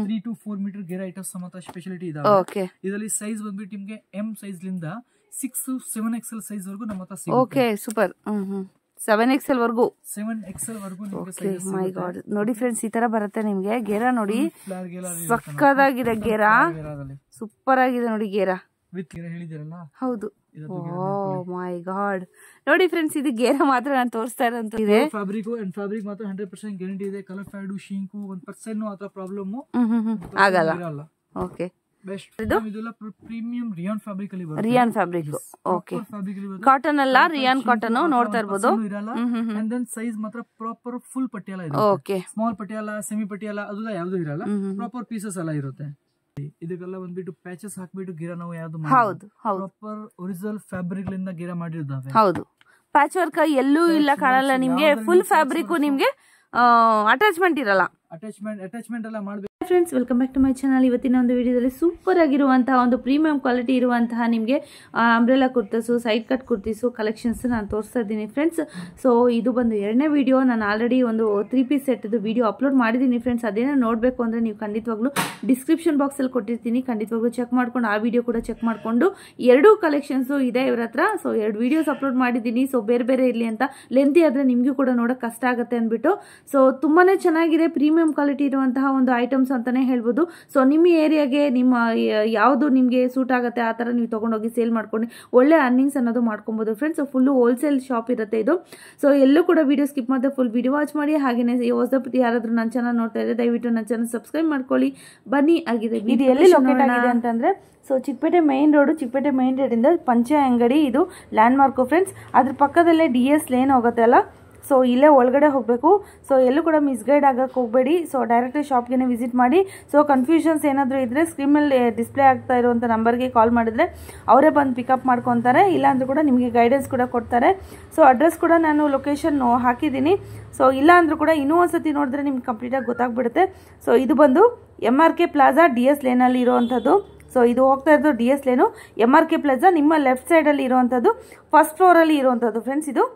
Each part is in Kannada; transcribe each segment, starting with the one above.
Three to four meter gher items ಸಮೇತ ಸ್ಪೆಷಾಲಿಟಿ ಇದಾವೆ ಓಕೆ ಇದರಲ್ಲಿ ಸೈಜ್ ಬಂದ್ಬಿಟ್ಟು ನಿಮ್ಗೆ ಎಂ ಸೈಜ್ ಲಿಂದ ಸಿಕ್ಸ್ ಸೆವೆನ್ ಎಕ್ಸೆಲ್ ಸೈಜ್ ವರೆಗೂ ನಮ್ಮ ಹತ್ರ ಸಿಗುತ್ತೆ okay super hmm hmm seven XL ವರ್ಗೂ ಸೆವೆನ್ ಎಕ್ಸೆಲ್ ವರೆಗೂ ನಿಮ್ಗೆ ಓಕೆ ಸೈಜಸ್ ಮೈ ಗಾಡ್ ನೋಡಿ ಫ್ರೆಂಡ್ಸ್ ಈ ತರ ಬರುತ್ತೆ ನಿಮ್ಗೆ ಗೇರ ನೋಡಿ ಫ್ಲಾರ್ ಗೇರ್ ಸಕ್ಕದಾಗಿದೆ ಗೇರ ಸೂಪರ್ ಆಗಿದೆ ನೋಡಿ ಗೇರ ವಿತ್ ಗೇರ್ ಹೇಳಿದಿರಲ್ಲ ಹೌದು ಇದದ್ದು ಓ ಮೈ ಗಾಡ್ ನೋಡಿ ಫ್ರೆಂಡ್ಸ್ ಇದು ಗೇರ ಮಾತ್ರ ನಾನು ತೋರಿಸ್ತಾ ಇರೋಂತ ಇದೆ ಫ್ಯಾಬ್ರಿಕ್ ಅಂಡ್ ಫ್ಯಾಬ್ರಿಕ್ ಮಾತ್ರ ಹಂಡ್ರೆಡ್ ಪರ್ಸೆಂಟ್ ಗ್ಯಾರಂಟಿ ಇದೆ ಕಲರ್ ಫ್ಯಾಡು ಶಿಂಕು ಒಂದ್ ಪರ್ಸೆಂಟ್ ಆತರ ಪ್ರಾಬ್ಲಮ್ ಹ್ಮ್ ಹ್ಮ್ ಹ್ಮ್ ಆಗಲ್ಲ ಇರಲ್ಲ ಓಕೆ ಬೆಸ್ಟ್ ಇದೆಲ್ಲ ಪ್ರೀಮಿಯಂ ರಿಯಾನ್ ಫ್ಯಾಬ್ರಿಕ್ ಅಲ್ಲಿ ಬರುತ್ತೆ ರಿಯಾನ್ ಫ್ಯಾಬ್ರಿಕ್ ಓಕೆ ಫ್ಯಾಬ್ರಿಕ್ ಅಲ್ಲಿ ಬರುತ್ತೆ ಕಾಟನ್ ಅಲ್ಲ ರಿಯಾನ್ ಕಾಟನ್ ನೋಡ್ತಾ ಇರ್ಬೋದು ಪರ್ಸೆಂಟ್ ಇರಲ್ಲ ಅಂಡ್ ದೆನ್ ಸೈಜ್ ಮಾತ್ರ ಪ್ರಾಪರ್ ಫುಲ್ ಪಟಿಯಾಲ ಇದೆ okay small Patiala semi Patiala ಅದೆಲ್ಲ ಯಾವ್ದು ಇರಲ್ಲ ಪ್ರಾಪರ್ ಪೀಸಸ್ ಎಲ್ಲ ಇರುತ್ತೆ ಇದಕ್ಕೆಲ್ಲ ಬಂದ್ಬಿಟ್ಟು ಪ್ಯಾಚಸ್ ಹಾಕ್ಬಿಟ್ಟು ಗಿರ ನಾವು ಯಾವ್ದು ಹೌದು ಹೌದು ಪ್ರಾಪರ್ ಒರಿಜಿನಲ್ ಫ್ಯಾಬ್ರಿಕ್ ಲಿಂದ ಗಿರ ಮಾಡಿದ್ದಾವೆ ಹೌದು ಪ್ಯಾಚ್ ವರ್ಕ್ ಎಲ್ಲೂ ಇಲ್ಲ ಕಾಣಲ್ಲ ನಿಮ್ಗೆ ಫುಲ್ ಫ್ಯಾಬ್ರಿಕ್ ನಿಮ್ಗೆ ಅಟ್ಯಾಚ್ಮೆಂಟ್ ಇರಲ್ಲ ಅಟ್ಯಾಚ್ಮೆಂಟ್ ಅಟ್ಯಾಚ್ಮೆಂಟ್ ಎಲ್ಲ ಮಾಡ್ಬೇಕು friends welcome back to my channel ಇವತ್ತಿನ ಒಂದು ವಿಡಿಯೋದಲ್ಲಿ ಸೂಪರ್ ಆಗಿರುವಂತಹ ಒಂದು ಪ್ರೀಮಿಯಂ ಕ್ವಾಲಿಟಿ ಇರುವಂತಹ ನಿಮಗೆ umbrella kurtas side cut kurtis collections ನಾನು ತೋರಿಸ್ತಾ ಇದ್ದೀನಿ ಫ್ರೆಂಡ್ಸ್ ಸೊ ಇದು ಬಂದು ಎರಡನೇ ವಿಡಿಯೋ ನಾನು ಆಲ್ರೆಡಿ ಒಂದು ತ್ರೀ ಪೀಸ್ ಸೆಟ್ದು ವಿಡಿಯೋ ಅಪ್ಲೋಡ್ ಮಾಡಿದ್ದೀನಿ ಫ್ರೆಂಡ್ಸ್ ಅದೇನೋ ನೋಡಬೇಕು ಅಂದರೆ ನೀವು ಖಂಡಿತವಾಗ್ಲೂ ಡಿಸ್ಕ್ರಿಪ್ಷನ್ ಬಾಕ್ಸಲ್ಲಿ ಕೊಟ್ಟಿರ್ತೀನಿ ಖಂಡಿತವಾಗ್ಲೂ ಚೆಕ್ ಮಾಡ್ಕೊಂಡು ಆ ವಿಡಿಯೋ ಕೂಡ ಚೆಕ್ ಮಾಡಿಕೊಂಡು ಎರಡೂ ಕಲೆಕ್ಷನ್ಸು ಇದೆ ಇವ್ರ ಹತ್ರ ಸೊ ಎರಡು ವಿಡಿಯೋಸ್ ಅಪ್ಲೋಡ್ ಮಾಡಿದ್ದೀನಿ ಸೊ ಬೇರೆ ಬೇರೆ ಇರಲಿ ಅಂತ ಲೆಂತಿ ಆದರೆ ನಿಮಗೂ ಕೂಡ ನೋಡೋಕೆ ಕಷ್ಟ ಆಗುತ್ತೆ ಅಂದ್ಬಿಟ್ಟು ಸೊ ತುಂಬಾ ಚೆನ್ನಾಗಿದೆ ಪ್ರೀಮಿಯಂ ಕ್ವಾಲಿಟಿ ಇರುವಂತಹ ಒಂದು ಐಟಮ್ಸ್ ಅಂತಾನೆ ಹೇಳ್ಬೋದು ಸೊ ನಿಮ್ಮ ಏರಿಯಾಗೆ ನಿಮ್ಮ ಯಾವುದು ನಿಮಗೆ ಸೂಟ್ ಆಗುತ್ತೆ ಆ ಥರ ನೀವು ತೊಗೊಂಡೋಗಿ ಸೇಲ್ ಮಾಡ್ಕೊಂಡು ಒಳ್ಳೆ ಅರ್ನಿಂಗ್ಸ್ ಅನ್ನೋದು ಮಾಡ್ಕೊಬೋದು friends so full wholesale shop ಇರುತ್ತೆ ಇದು ಸೊ ಎಲ್ಲೂ ಕೂಡ ವಿಡಿಯೋ ಸ್ಕಿಪ್ ಮಾಡಿದೆ ಫುಲ್ ವಿಡಿಯೋ ವಾಚ್ ಮಾಡಿ ಹಾಗೆಯೇ ಹೊಸಬ್ ಯಾರಾದರೂ ನನ್ನ ಚಾನಲ್ ನೋಡ್ತಾ ಇದ್ರೆ ದಯವಿಟ್ಟು ನನ್ನ ಚಾನಲ್ ಸಬ್ಸ್ಕ್ರೈಬ್ ಮಾಡ್ಕೊಳ್ಳಿ ಬನ್ನಿ ಆಗಿದೆ ಇದು ಎಲ್ಲಿ ಲೊಕೇಟ್ ಆಗಿದೆ ಅಂತಂದ್ರೆ so Chickpete main road Chickpete main ರೋಡಿಂದ ಪಂಚೆ ಅಂಗಡಿ ಇದು ಲ್ಯಾಂಡ್ ಮಾರ್ಕು ಫ್ರೆಂಡ್ಸ್ ಅದ್ರ ಪಕ್ಕದಲ್ಲೇ ಡಿ ಎಸ್ ಲೇನ್ ಹೋಗುತ್ತೆ ಅಲ್ಲ ಸೊ ಇಲ್ಲೇ ಒಳಗಡೆ ಹೋಗಬೇಕು ಸೊ ಎಲ್ಲೂ ಕೂಡ ಮಿಸ್ಗೈಡ್ ಆಗಕ್ಕೆ ಹೋಗಬೇಡಿ ಸೊ ಡೈರೆಕ್ಟ್ ಶಾಪ್ಗೆ ವಿಸಿಟ್ ಮಾಡಿ ಸೊ ಕನ್ಫ್ಯೂಷನ್ಸ್ ಏನಾದರೂ ಇದ್ದರೆ ಸ್ಕ್ರೀನಲ್ಲಿ ಡಿಸ್ಪ್ಲೇ ಆಗ್ತಾ ಇರುವಂಥ ನಂಬರ್ಗೆ ಕಾಲ್ ಮಾಡಿದ್ರೆ ಅವರೇ ಬಂದು ಪಿಕಪ್ ಮಾಡ್ಕೊತಾರೆ ಇಲ್ಲಾಂದ್ರೂ ಕೂಡ ನಿಮಗೆ ಗೈಡೆನ್ಸ್ ಕೂಡ ಕೊಡ್ತಾರೆ ಸೊ ಅಡ್ರೆಸ್ ಕೂಡ ನಾನು ಲೊಕೇಶನ್ ಹಾಕಿದ್ದೀನಿ ಸೊ ಇಲ್ಲ ಅಂದರೂ ಕೂಡ ಇನ್ನೂ ಒಂದು ಸತಿ ನೋಡಿದ್ರೆ ನಿಮ್ಗೆ ಕಂಪ್ಲೀಟಾಗಿ ಗೊತ್ತಾಗ್ಬಿಡುತ್ತೆ ಸೊ ಇದು ಬಂದು M R K plaza D S ಲೇನಲ್ಲಿ ಇರುವಂಥದ್ದು ಸೊ ಇದು ಹೋಗ್ತಾ ಇರೋದು D S lane M R K plaza ನಿಮ್ಮ ಲೆಫ್ಟ್ ಸೈಡಲ್ಲಿ ಇರುವಂಥದ್ದು ಫಸ್ಟ್ ಫ್ಲೋರಲ್ಲಿ ಇರುವಂಥದ್ದು ಫ್ರೆಂಡ್ಸ್ ಇದು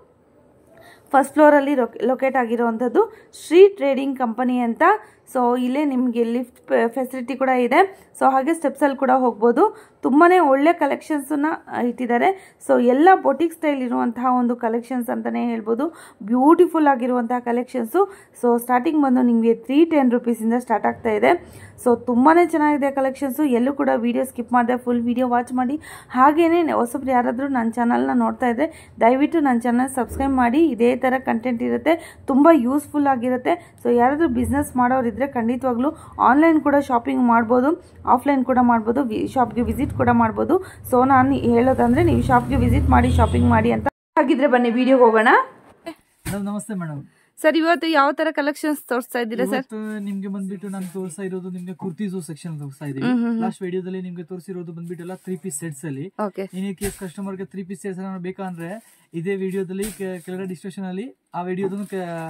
ಫಸ್ಟ್ ಫ್ಲೋರಲ್ಲಿ ಲೊಕೇಟ್ ಆಗಿರುವಂಥದ್ದು ಶ್ರೀ ಟ್ರೇಡಿಂಗ್ ಕಂಪನಿ ಅಂತ ಸೊ ಇಲ್ಲೇ ನಿಮಗೆ ಲಿಫ್ಟ್ ಫೆಸಿಲಿಟಿ ಕೂಡ ಇದೆ ಸೊ ಹಾಗೆ ಸ್ಟೆಪ್ಸಲ್ಲಿ ಕೂಡ ಹೋಗ್ಬೋದು ತುಂಬಾ ಒಳ್ಳೆ ಕಲೆಕ್ಷನ್ಸನ್ನು ಇಟ್ಟಿದ್ದಾರೆ ಸೊ ಎಲ್ಲ ಬೊಟಿಕ್ ಸ್ಟೈಲ್ ಇರುವಂತಹ ಒಂದು ಕಲೆಕ್ಷನ್ಸ್ ಅಂತಲೇ ಹೇಳ್ಬೋದು ಬ್ಯೂಟಿಫುಲ್ ಆಗಿರುವಂತಹ ಕಲೆಕ್ಷನ್ಸು ಸೊ ಸ್ಟಾರ್ಟಿಂಗ್ ಬಂದು ನಿಮಗೆ ತ್ರೀ ಟೆನ್ ರುಪೀಸಿಂದ ಸ್ಟಾರ್ಟ್ ಆಗ್ತಾ ಇದೆ ಸೊ ತುಂಬಾ ಚೆನ್ನಾಗಿದೆ ಕಲೆಕ್ಷನ್ಸು ಎಲ್ಲೂ ಕೂಡ ವೀಡಿಯೋ ಸ್ಕಿಪ್ ಮಾಡಿದೆ ಫುಲ್ ವೀಡಿಯೋ ವಾಚ್ ಮಾಡಿ ಹಾಗೆಯೇ ಹೊಸಬ್ರು ಯಾರಾದರೂ ನನ್ನ ಚಾನಲ್ನ ನೋಡ್ತಾ ಇದ್ದರೆ ದಯವಿಟ್ಟು ನನ್ನ ಚಾನಲ್ ಸಬ್ಸ್ಕ್ರೈಬ್ ಮಾಡಿ ಇದೇ ಥರ ಕಂಟೆಂಟ್ ಇರುತ್ತೆ ತುಂಬ ಯೂಸ್ಫುಲ್ ಆಗಿರುತ್ತೆ ಸೊ ಯಾರಾದರೂ ಬಿಸ್ನೆಸ್ ಮಾಡೋರಿದ್ದರೆ ಖಂಡಿತವಾಗ್ಲೂ ಆನ್ಲೈನ್ ಕೂಡ ಶಾಪಿಂಗ್ ಮಾಡ್ಬೋದು ಆಫ್ಲೈನ್ ಕೂಡ ಮಾಡ್ಬೋದು ಶಾಪ್ಗೆ ವಿಸಿಟ್ ಕೂಡ ಮಾಡ್ಬೋದು ಸೊ ನಾನು ಹೇಳೋದಂದರೆ ನೀವು ಶಾಪ್ಗೆ ವಿಸಿಟ್ ಮಾಡಿ ಶಾಪಿಂಗ್ ಮಾಡಿ ಅಂತ ಹಾಗಿದ್ರೆ ಬನ್ನಿ ವಿಡಿಯೋಗೆ ಹೋಗೋಣ ಮೇಡಮ್ ನಮಸ್ತೆ ಮೇಡಮ್ ಸರ್ ಇವತ್ತು ಯಾವ ತರ ಕಲೆಕ್ಷನ್ಸ್ ತೋರಿಸ್ತಾ ಇದ್ದೀರಾ ಸರ್ ಇವತ್ತು ನಿಮ್ಗೆ ಬಂದ್ಬಿಟ್ಟು ನಾನು ತೋರಿಸ್ತಾ ಇರೋದು ನಿಮ್ಗೆ ಕುರ್ತೀಸು ಸೆಕ್ಷನ್ ತೋರಿಸ್ತಾ ಇದೀವಿ ಲಾಸ್ಟ್ ವಿಡಿಯೋದಲ್ಲಿ ನಿಮ್ಗೆ ತೋರಿಸಿರೋದು ಬಂದ್ಬಿಟ್ಟು ಎಲ್ಲ ತ್ರೀ ಪೀಸ್ ಸೆಟ್ಸ್ ಅಲ್ಲಿ ಓಕೆ ಇನ್ ಕೇಸ್ ಕಸ್ಟಮರ್ ಗೆ ತ್ರೀ ಪೀಸ್ ಸೆಟ್ಸ್ ಬೇಕಂದ್ರೆ ಇದೇ ವಿಡಿಯೋದಲ್ಲಿ ಕೆಳಗಡೆ ಡಿಸ್ಕ್ರಿಪ್ಷನ್ ಅಲ್ಲಿ ಆ ವಿಡಿಯೋದನ್ನು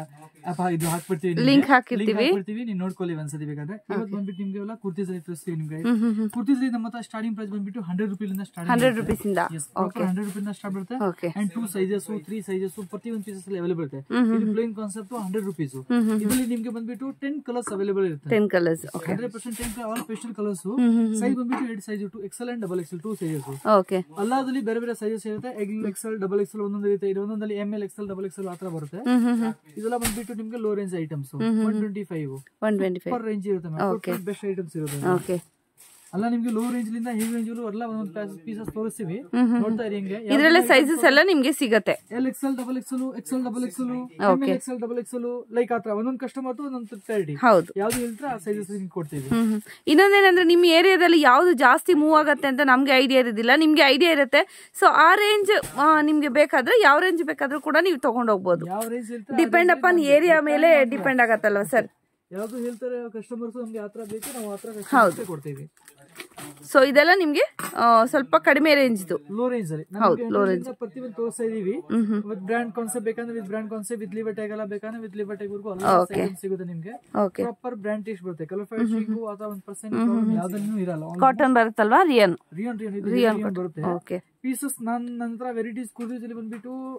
ಇದು ಹಾಕ್ಬಿಡ್ತೀವಿ ನಿಮ್ಗೆ. Link Link ಹಾಕಿರ್ತೀವಿ. ಹಾಕ್ಬಿಡ್ತೀವಿ ನೀವು ನೋಡ್ಕೊಳ್ಳಿ ಒಂದ್ಸತಿ ಬೇಕಾದ್ರೆ ಇವತ್ತು ಬಂದ್ಬಿಟ್ಟು ನಿಮ್ಗೆ ಎಲ್ಲ ಕುರ್ತೀಸ್ ಅಲ್ಲಿ ತೋರಿಸ್ತೀವಿ ನಿಮ್ಗೆ ಕುರ್ತೀಸ್ ನಮ್ಮ ಹತ್ರ ಸ್ಟಾರ್ಟಿಂಗ್ ಪ್ರೈಸ್ ಬಂದ್ಬಿಟ್ಟು hundred rupees start hundred rupees ಇಂದ ಹಂಡ್ರೆಡ್ ರುಪೀಸ್ ಸ್ಟಾರ್ಟ್ ಬರುತ್ತೆ okay and two sizes three sizes ಪ್ರತಿ ಒಂದು ಪೀಸಸ್ ಅಲ್ಲಿ ಅವೈಲೇಬಲ್ ಇರುತ್ತೆ ಇದು ಪ್ಲೇನ್ ಕಾನ್ಸೆಪ್ಟ್ ಹಂಡ್ರೆಡ್ ರುಪೀಸ್ ಇದರಲ್ಲಿ ನಿಮ್ಗೆ ಬಂದ್ಬಿಟ್ಟು ಟೆನ್ ಕಲರ್ಸ್ ಅವೈಲೇಬಲ್ ಇರುತ್ತೆ ten colours okay hundred percent ten all special colours size ಬಂದ್ಬಿಟ್ಟು ಎರಡು size two XL and double XL two sizes okay ಅಲ್ಲಾದಲ್ಲಿ ಬೇರೆ ಬೇರೆ ಸೈಜಸ್ ಇರುತ್ತೆ ಎಗ್ ಎಕ್ಸೆಲ್ ಡಬಲ್ ಎಕ್ಸೆಲ್ ಒಂದೊಂದು ಇರುತ್ತೆ ಇದು ಒಂದೊಂದಲ್ಲಿ M L XL double XL ಆತರ ಬರುತ್ತೆ ಇದೆಲ್ಲ ಬಂದ್ಬಿಟ್ಟು ನಿಮ್ಗೆ low range items one twenty five one twenty five per range ಇರುತ್ತೆ ಬೆಸ್ಟ್ ಐಟಮ್ಸ್ ಇರುತ್ತೆ ಓಕೆ ಅಲ್ಲ ನಿಮ್ಗೆ ಲೋ ರೇಂಜ್ ಲಿಂದ ಹೆವಿ ರೇಂಜ್ ಎಲ್ಲ ಒಂದೊಂದು ಪೀಸಸ್ ತೋರಿಸ್ತೀವಿ ನೋಡ್ತಾ ಇರಿ ಹಿಂಗೆ ಇದ್ರಲ್ಲೇ ಸೈಜಸ್ ಎಲ್ಲ ನಿಮ್ಗೆ ಸಿಗತ್ತೆ L XL double XL XL double XL XL double XL like ಆತರ ಒಂದೊಂದು ಕಸ್ಟಮರ್ ಒಂದೊಂದು ತರ್ಟಿ ಹೌದು ಯಾವ್ದು ಹೇಳ್ತಾರೆ ಆ ಸೈಜಸ್ ಕೊಡ್ತೀವಿ ಹ್ಮ್ ಹ್ಮ್. ಇನ್ನೊಂದೇನಂದ್ರೆ ನಿಮ್ಮ ಏರಿಯಾದಲ್ಲಿ ಯಾವ್ದು ಜಾಸ್ತಿ ಮೂವ್ ಆಗತ್ತೆ ಅಂತ ನಮ್ಗೆ ಐಡಿಯಾ ಇರೋದಿಲ್ಲ ನಿಮ್ಗೆ ಐಡಿಯಾ ಇರುತ್ತೆ ಸೊ ಆ ರೇಂಜ್ ನಿಮ್ಗೆ ಬೇಕಾದ್ರೆ ಯಾವ ರೇಂಜ್ ಬೇಕಾದ್ರೂ ಕೂಡ ನೀವು ತಗೊಂಡ್ ಹೋಗ್ಬೋದು ಯಾವ ರೇಂಜ್ ಹೇಳ್ತಾರೆ ಡಿಪೆಂಡ್ ಅಪಾನ್ ಏರಿಯಾ ಮೇಲೆ ಡಿಪೆಂಡ್ ಆಗತ್ತಲ್ವಾ ಸರ್ ಯಾವ್ದು ಹೇಳ್ತಾರೆ ಕಸ್ಟಮರ್ಸ್ ನಮ್ಗೆ ಆತರ ಬೇಕು ನಾವು ಆತರ ಕಸ್ಟಮರ್ಸ್ ಕೊಡ್ತೀವಿ ಸೊ ಇದೆಲ್ಲ ನಿಮ್ಗೆ ಆ, ಸ್ವಲ್ಪ ಕಡಿಮೆ ರೇಂಜ್ದು ಲೋ ರೇಂಜ್ ಅಲ್ಲಿ ಹೌದು, low range. ಪ್ರತಿಯೊಂದು ತೋರಿಸ್ತಾ ಇದೀವಿ ವಿತ್ ಬ್ರ್ಯಾಂಡ್ ಕಾನ್ಸೆಪ್ಟ್ ಬೇಕಂದ್ರೆ with brand concept with Liva tag ಎಲ್ಲ ಬೇಕಂದ್ರೆ ವಿತ್ ಲಿವರ್ ಟ್ಯಾಗ್ ವರ್ಗು Okay. ಸಿಗುತ್ತೆ ನಿಮ್ಗೆ ಓಕೆ ಪ್ರಾಪರ್ ಬ್ರ್ಯಾಂಡ್ ಟೇಸ್ಟ್ ಬರುತ್ತೆ ಕಲರ್ ಫೈವ್ ಶೀಕು ಅಥವಾ ಒಂದು ಪರ್ಸೆಂಟ್ ಯಾವ್ದಲ್ಲೂ ಇರಲ್ಲ ಕಾಟನ್ ಬರುತ್ತಲ್ವಾ ರಿಯನ್ ರಿಯನ್ ರಿಯನ್ ಇದು ರಿಯನ್ ಬರುತ್ತೆ ಓಕೆ ಪೀಸಸ್ ನನ್ನ ನಂತರ ವೆರೈಟೀಸ್ ಕುರ್ತೀಸಲ್ಲಿ ಬಂದ್ಬಿಟ್ಟು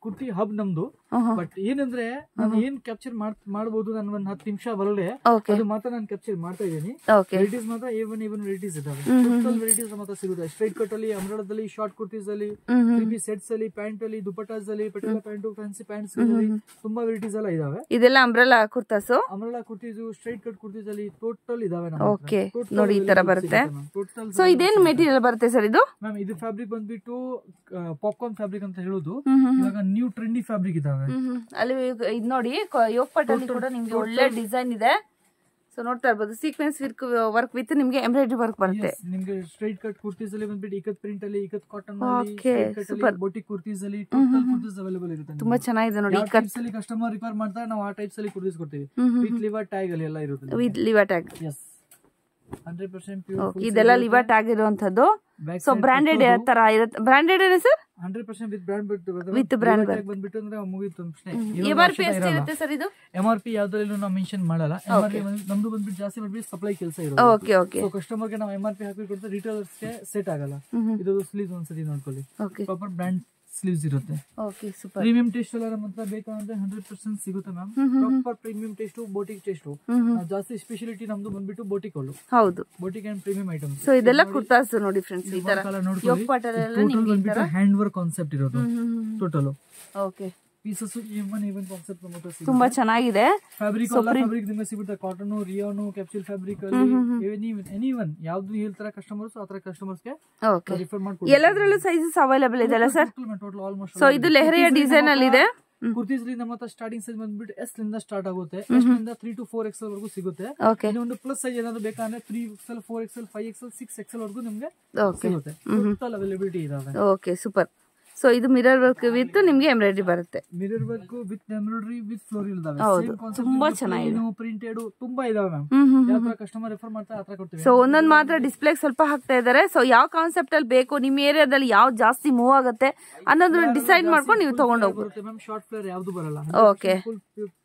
ಕುರ್ತಿ ಹಬ್ ನಮ್ದು ಬಟ್ ಏನಂದ್ರೆ ನಾನು ಏನ್ ಕ್ಯಾಪ್ಚರ್ ಮಾಡಬಹುದು ನಾನು ಒಂದ್ ಹತ್ತು ನಿಮಿಷ ಒಳಗಡೆ ಓಕೆ ಅದು ಮಾತ್ರ ನಾನು ಕ್ಯಾಪ್ಚರ್ ಮಾಡ್ತಾ ಇದ್ದೀನಿ ಓಕೆ ವೆರೈಟೀಸ್ ಮಾತ್ರ A one A one varieties ಇದಾವೆ ಟೋಟಲ್ ವೆರೈಟೀಸ್ ಮಾತ್ರ ಸಿಗುತ್ತೆ ಸ್ಟ್ರೈಟ್ ಕಟ್ ಅಲ್ಲಿ ಅಮ್ರಾಳದಲ್ಲಿ ಶಾರ್ಟ್ ಕುರ್ತೀಸ್ ಅಲ್ಲಿ ತ್ರೀ ಪೀಸ್ ಸೆಟ್ಸ್ ಅಲ್ಲಿ ಪ್ಯಾಂಟ್ ಅಲ್ಲಿ ದುಪಟ್ಟಾಸ್ ಅಲ್ಲಿ ಪಟಿಯಾಲ ಪ್ಯಾಂಟು ಫ್ಯಾನ್ಸಿ ಪ್ಯಾಂಟ್ಸ್ ಅಲ್ಲಿ ತುಂಬಾ ವೆರೈಟೀಸ್ ಎಲ್ಲ ಇದಾವೆ ಇದೆಲ್ಲ umbrella kurtas umbrella kurtis straight cut kurtis ಅಲ್ಲಿ ಟೋಟಲ್ ಇದಾವೆ Okay. ನೋಡಿ, ಈ ತರ ಬರುತ್ತೆ. ಟೋಟಲ್ ಸೊ ಇದೇನು ಮೆಟೀರಿಯಲ್ ಬರುತ್ತೆ ಸರ್ ಇದು ಮ್ಯಾಮ್ ಇದು ಫ್ಯಾಬ್ರಿಕ್ ಬಂದ್ಬಿಟ್ಟು ಪಾಪ್ಕಾರ್ನ್ ಫ್ಯಾಬ್ರಿಕ್ ಅಂತ ಹೇಳೋದು ಹ್ಮ್ ಹ್ಮ್ ಇವಾಗ ನ್ಯೂ ಟ್ರೆಂಡಿ ಫ್ಯಾಬ್ರಿಕ್ ಇದಾವೆ ಹ್ಮ್ ಅಲ್ಲಿ ಇದು ನೋಡಿ ಯೋಗಪಟ್ಟಲ್ಲಿ ಕೂಡ ನಿಮ್ಗೆ ಒಳ್ಳೆ ಡಿಸೈನ್ ಇದೆ ಸೊ ನೋಡ್ತಾ ಇರ್ಬೋದು ಸೀಕ್ವೆನ್ಸ್ ವರ್ಕ್ ವರ್ಕ್ ವಿತ್ ನಿಮ್ಗೆ ಎಂಬ್ರಾಯ್ಡ್ರಿ ವರ್ಕ್ ಬರುತ್ತೆ Yes, ನಿಮ್ಗೆ ಸ್ಟ್ರೈಟ್ ಕಟ್ ಕುರ್ತೀಸ್ ಅಲ್ಲಿ ಬಂದ್ಬಿಟ್ಟು ಇಕತ್ ಪ್ರಿಂಟ್ ಅಲ್ಲಿ ikat cotton Okay, super. Boutique kurtis ಅಲ್ಲಿ ಟೋಟಲ್ ಕುರ್ತೀಸ್ ಅವೈಲೇಬಲ್ ಇರುತ್ತೆ ತುಂಬಾ ಚೆನ್ನಾಗಿದೆ ನೋಡಿ ಯಾವ ಟೈಪ್ಸ್ ಅಲ್ಲಿ ಕಸ್ಟಮರ್ ರಿಪೇರ್ ಮಾಡ್ತಾರೆ ನಾವು ಆ ಟೈಪ್ಸ್ ಅಲ್ಲಿ ಕುರ್ತೀಸ್ ಕೊಡ್ತೀವಿ ವಿತ್ ಲಿವರ್ ಟ್ಯಾಗ್ ಅಲ್ಲಿ ಎಲ್ಲ ಇರುತ್ತೆ with Liva tag yes hundred percent okay ಇದೆಲ್ಲ ಲಿವಾ ಟ್ಯಾಗ್ ಇರುವಂತದ್ದು ಸೊ ಬ್ರಾಂಡೆಡ್ ತರ ಇರುತ್ತೆ ಬ್ರಾಂಡೆಡ್ ಏನೇ sir hundred percent with brand ಬಿಟ್ಟು With brand ಬಂದ್ಬಿಟ್ಟು ಅಂದ್ರೆ ಮುಗೀತು ಎಂ ಆರ್ ಪಿ ಎಷ್ಟು ಇರುತ್ತೆ ಸರ್ ಇದು ಎಂ ಆರ್ ಪಿ ಯಾವ್ದ್ರಲ್ಲೂ ನಾವು ಮೆನ್ಷನ್ ಮಾಡಲ್ಲ ಎಂ ಆರ್ ಪಿ ನಮ್ದು ಬಂದ್ಬಿಟ್ಟು ಜಾಸ್ತಿ ಮಾಡ್ಬಿಟ್ಟು ಸಪ್ಲೈ ಕೆಲಸ ಇರೋದು ಓಕೆ ಓಕೆ ಸೊ ಕಸ್ಟಮರ್ಗೆ ನಾವು ಎಂ ಆರ್ ಪಿ ಹಾಕಿ ಕೊಡ್ತಾರೆ ರಿಟೇಲರ್ಸ್ಗೆ ಸೆಟ್ ಆಗಲ್ಲ ಇದು ಸ್ಲೀವ್ಸ್ ಒಂದ್ಸತಿ ನೋಡ್ಕೊಳ್ಳಿ ಓಕೆ ಪ್ರಾಪರ್ ಬ್ರ್ಯಾಂಡ್ ಸ್ಲೀವ್ಸ್ ಇರುತ್ತೆ ಓಕೆ ಸೂಪರ್ ಪ್ರೀಮಿಯಂ ಟೇಸ್ಟ್ ಎಲ್ಲ ನಮ್ಮ ಹತ್ರ ಬೇಕಂದ್ರೆ ಹಂಡ್ರೆಡ್ ಪರ್ಸೆಂಟ್ ಸಿಗುತ್ತೆ ma'am proper premium taste boutique taste ಜಾಸ್ತಿ ಸ್ಪೆಷಾಲಿಟಿ ನಮ್ದು ಬಂದ್ಬಿಟ್ಟು ಬೋಟಿಕ್ ಅಲ್ಲು ಹೌದು boutique and premium item so ಇದೆಲ್ಲ ಕುರ್ತಾಸ್ ನೋಡಿ ಫ್ರೆಂಡ್ಸ್ ಈ ತರ ಯೋಗ ಪಾಟಲೆಲ್ಲ ಟೋಟಲ್ ಬಂದ್ಬಿಟ್ಟು ಹ್ಯಾಂಡ್ ವರ್ಕ್ ಕಾನ್ಸೆಪ್ಟ್ ಇರೋದು total okay pieces even even concept ನಮ್ಮ ಹತ್ರ ಸಿಗುತ್ತೆ ತುಂಬಾ ಚೆನ್ನಾಗಿದೆ ಫ್ಯಾಬ್ರಿಕ್ ಎಲ್ಲ ಫ್ಯಾಬ್ರಿಕ್ ನಿಮಗೆ ಸಿಗುತ್ತೆ ಕಾಟನ್ ರಿಯೋನು ಕ್ಯಾಪ್ಸೂಲ್ ಫ್ಯಾಬ್ರಿಕ್ ಅಲ್ಲಿ ಎನಿ ಒನ್ ಯಾವ್ದು ಹೇಳ್ತಾರೆ ಕಸ್ಟಮರ್ಸ್ ಆತರ ಕಸ್ಟಮರ್ಸ್ಗೆ ಓಕೆ ರಿಫರ್ ಮಾಡ್ಕೊಡ್ತೀವಿ ಎಲ್ಲದರಲ್ಲೂ ಸೈಜಸ್ ಅವೈಲೇಬಲ್ ಇದೆಲ್ಲ ಸರ್ ಟೋಟಲ್ ಆಲ್ಮೋಸ್ಟ್ ಸೊ ಇದು ಲೆಹರಿಯ ಡಿಸೈನ್ ಅಲ್ಲಿ ಇದೆ ಕುರ್ತೀಸ್ ನಮ್ಮ ಹತ್ರ ಸ್ಟಾರ್ಟಿಂಗ್ ಸೈಜ್ ಬಂದ್ಬಿಟ್ಟು ಎಸ್ ಲಿಂದ ಸ್ಟಾರ್ಟ್ ಆಗುತ್ತೆ ಎಸ್ ಲಿಂದ ತ್ರೀ ಟು ಫೋರ್ ಎಕ್ಸೆಲ್ ವರೆಗೂ ಸಿಗುತ್ತೆ ಓಕೆ ಇನ್ನೊಂದು ಪ್ಲಸ್ ಸೈಜ್ ಏನಾದ್ರು ಬೇಕಂದ್ರೆ three XL four XL five XL six XL ವರೆಗೂ ನಿಮ್ಗೆ ಓಕೆ ಸಿಗುತ್ತೆ ಟೋಟಲ್ ಅವೈಲೇಬಿಲಿಟಿ ಇದಾವೆ ಓಕೆ ಸೂಪರ್ ಸೊ ಇದು ಮಿರರ್ ವರ್ಕ್ ವಿತ್ ನಿಮ್ಗೆ ಎಂಬ್ರಾಯ್ಡ್ರಿ ಬರುತ್ತೆ mirror work with embroidery with floral ಇದಾವೆ ಹೌದು, ತುಂಬಾ ಚೆನ್ನಾಗಿದೆ. ಪ್ರಿಂಟೆಡ್ ತುಂಬಾ ಇದಾವೆ ಮ್ಯಾಮ್ ಹ್ಮ್ ಹ್ಮ್ ಯಾವ ತರ ಕಸ್ಟಮರ್ ರೆಫರ್ ಮಾಡ್ತಾರೆ ಆತರ ಕೊಡ್ತೀವಿ ಸೊ ಒಂದೊಂದು ಮಾತ್ರ ಡಿಸ್ಪ್ಲೇ ಸ್ವಲ್ಪ ಹಾಕ್ತಾ ಇದ್ದಾರೆ ಸೊ ಯಾವ ಕಾನ್ಸೆಪ್ಟ್ ಅಲ್ಲಿ ಬೇಕು ನಿಮ್ಮ ಏರಿಯಾದಲ್ಲಿ ಯಾವ್ದು ಜಾಸ್ತಿ ಮೂವ್ ಆಗುತ್ತೆ ಅನ್ನೋದನ್ನ ಡಿಸೈಡ್ ಮಾಡ್ಕೊಂಡು ನೀವು ತಗೊಂಡು ಹೋಗ್ಬೋದು ಬರುತ್ತೆ ಮ್ಯಾಮ್ ಶಾರ್ಟ್ ಫ್ಲೇರ್ ಯಾವ್ದು ಬರಲ್ಲ ಓಕೆ ಫುಲ್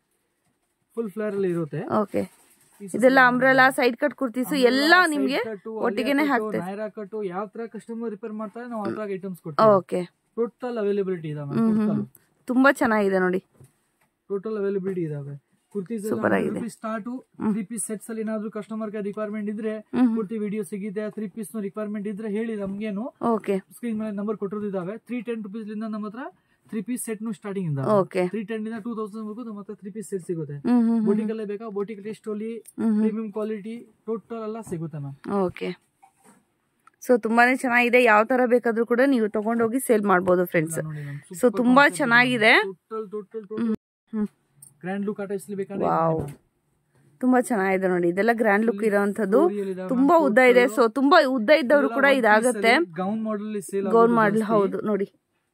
ಫುಲ್ ಫ್ಲೇರ್ ಅಲ್ಲಿ ಇರುತ್ತೆ ಓಕೆ ಇದೆಲ್ಲ ಅಂಬ್ರೆಲಾ ಸೈಡ್ ಕಟ್ ಕುರ್ತೀಸು ಎಲ್ಲ ನಿಮ್ಗೆ ಒಟ್ಟಿಗೆನೆ ಹಾಕ್ತೇವೆ ನೈರಾ ಕಟ್ಟು ಯಾವ ತರ ಕಸ್ಟಮರ್ ರಿಪೇರ್ ಮಾಡ್ತಾರೆ ನಾವು ಆ ತರ ಐಟಮ್ಸ್ ಕೊಡ್ತೀವಿ ಓಕೆ ಟೋಟಲ್ ಅವೈಲೇಬಿಲಿಟಿ ಇದಾವೆ ಟೋಟಲ್ ತುಂಬಾ ಚೆನ್ನಾಗಿದೆ ನೋಡಿ ಟೋಟಲ್ ಅವೈಲೇಬಿಲಿಟಿ ಇದಾವೆ kurtis start three piece sets ಅಲ್ಲಿ ಏನಾದ್ರು ಕಸ್ಟಮರ್ ಗೆ ರಿಕ್ವೈರ್ಮೆಂಟ್ ಇದ್ರೆ ಕುರ್ತಿ ವಿಡಿಯೋ ಸಿಗಿದೆ ತ್ರೀ ಪೀಸ್ ರಿಕ್ವೈರ್ಮೆಂಟ್ ಇದ್ರೆ ಹೇಳಿ ನಮ್ಗೇನು ಓಕೆ ಸ್ಕ್ರೀನ್ ಮೇಲೆ ನಂಬರ್ ಕೊಟ್ಟಿರೋದಿದ್ದಾವೆ ತ್ರೀ ಟೆನ್ ರುಪೀಸ್ ಲಿಂದ ನಮ್ಮ ಹತ್ರ ತ್ರೀ ಪೀಸ್ ಸೆಟ್ ನು ಸ್ಟಾರ್ಟಿಂಗ್ ಇಂದ ಓಕೆ ತ್ರೀ ಟೆನ್ ಇಂದ ಟೂ ತೌಸಂಡ್ ವರೆಗೂ ನಮ್ಮ ಹತ್ರ ತ್ರೀ ಪೀಸ್ ಸೆಟ್ ಸಿಗುತ್ತೆ ಹ್ಮ್ ಹ್ಮ್ ಬೋಟಿಕ್ ಅಲ್ಲೇ ಬೇಕಾ ಬೋಟಿಕ್ ಟೇಸ್ಟ್ ಅಲ್ಲಿ ಪ್ರೀಮಿಯಂ ಕ್ವಾಲಿಟಿ ಟೋಟಲ್ ಎಲ್ಲ ಸಿಗುತ್ತೆ ಮ್ಯಾಮ್ ಓಕೆ ಸೊ ತುಂಬಾನೇ ಚೆನ್ನಾಗಿದೆ ಯಾವ ತರ ಬೇಕಾದ್ರೂ ಕೂಡ ನೀವು ತಗೊಂಡೋಗಿ ಸೇಲ್ ಮಾಡ್ಬೋದು ಫ್ರೆಂಡ್ಸ್ ನೋಡಿ ಮ್ಯಾಮ್ ಸೊ ತುಂಬಾ ಚೆನ್ನಾಗಿದೆ total total total hmm. Grand look ಆ ಟೈಪ್ಸ್ ಬೇಕಾದ್ರೆ ವಾವ್ ತುಂಬಾ ಚೆನ್ನಾಗಿದೆ ನೋಡಿ ಇದೆಲ್ಲ ಗ್ರ್ಯಾಂಡ್ ಲುಕ್ ಇರೋವಂಥದ್ದು Story ಇದಾವೆ ತುಂಬಾ ಉದ್ದ ಇದೆ ಸೊ ತುಂಬಾ ಉದ್ದ ಇದ್ದವರು ಕೂಡ ಇದಾಗತ್ತೆ gown model sale gown model ಹೌದು ನೋಡಿ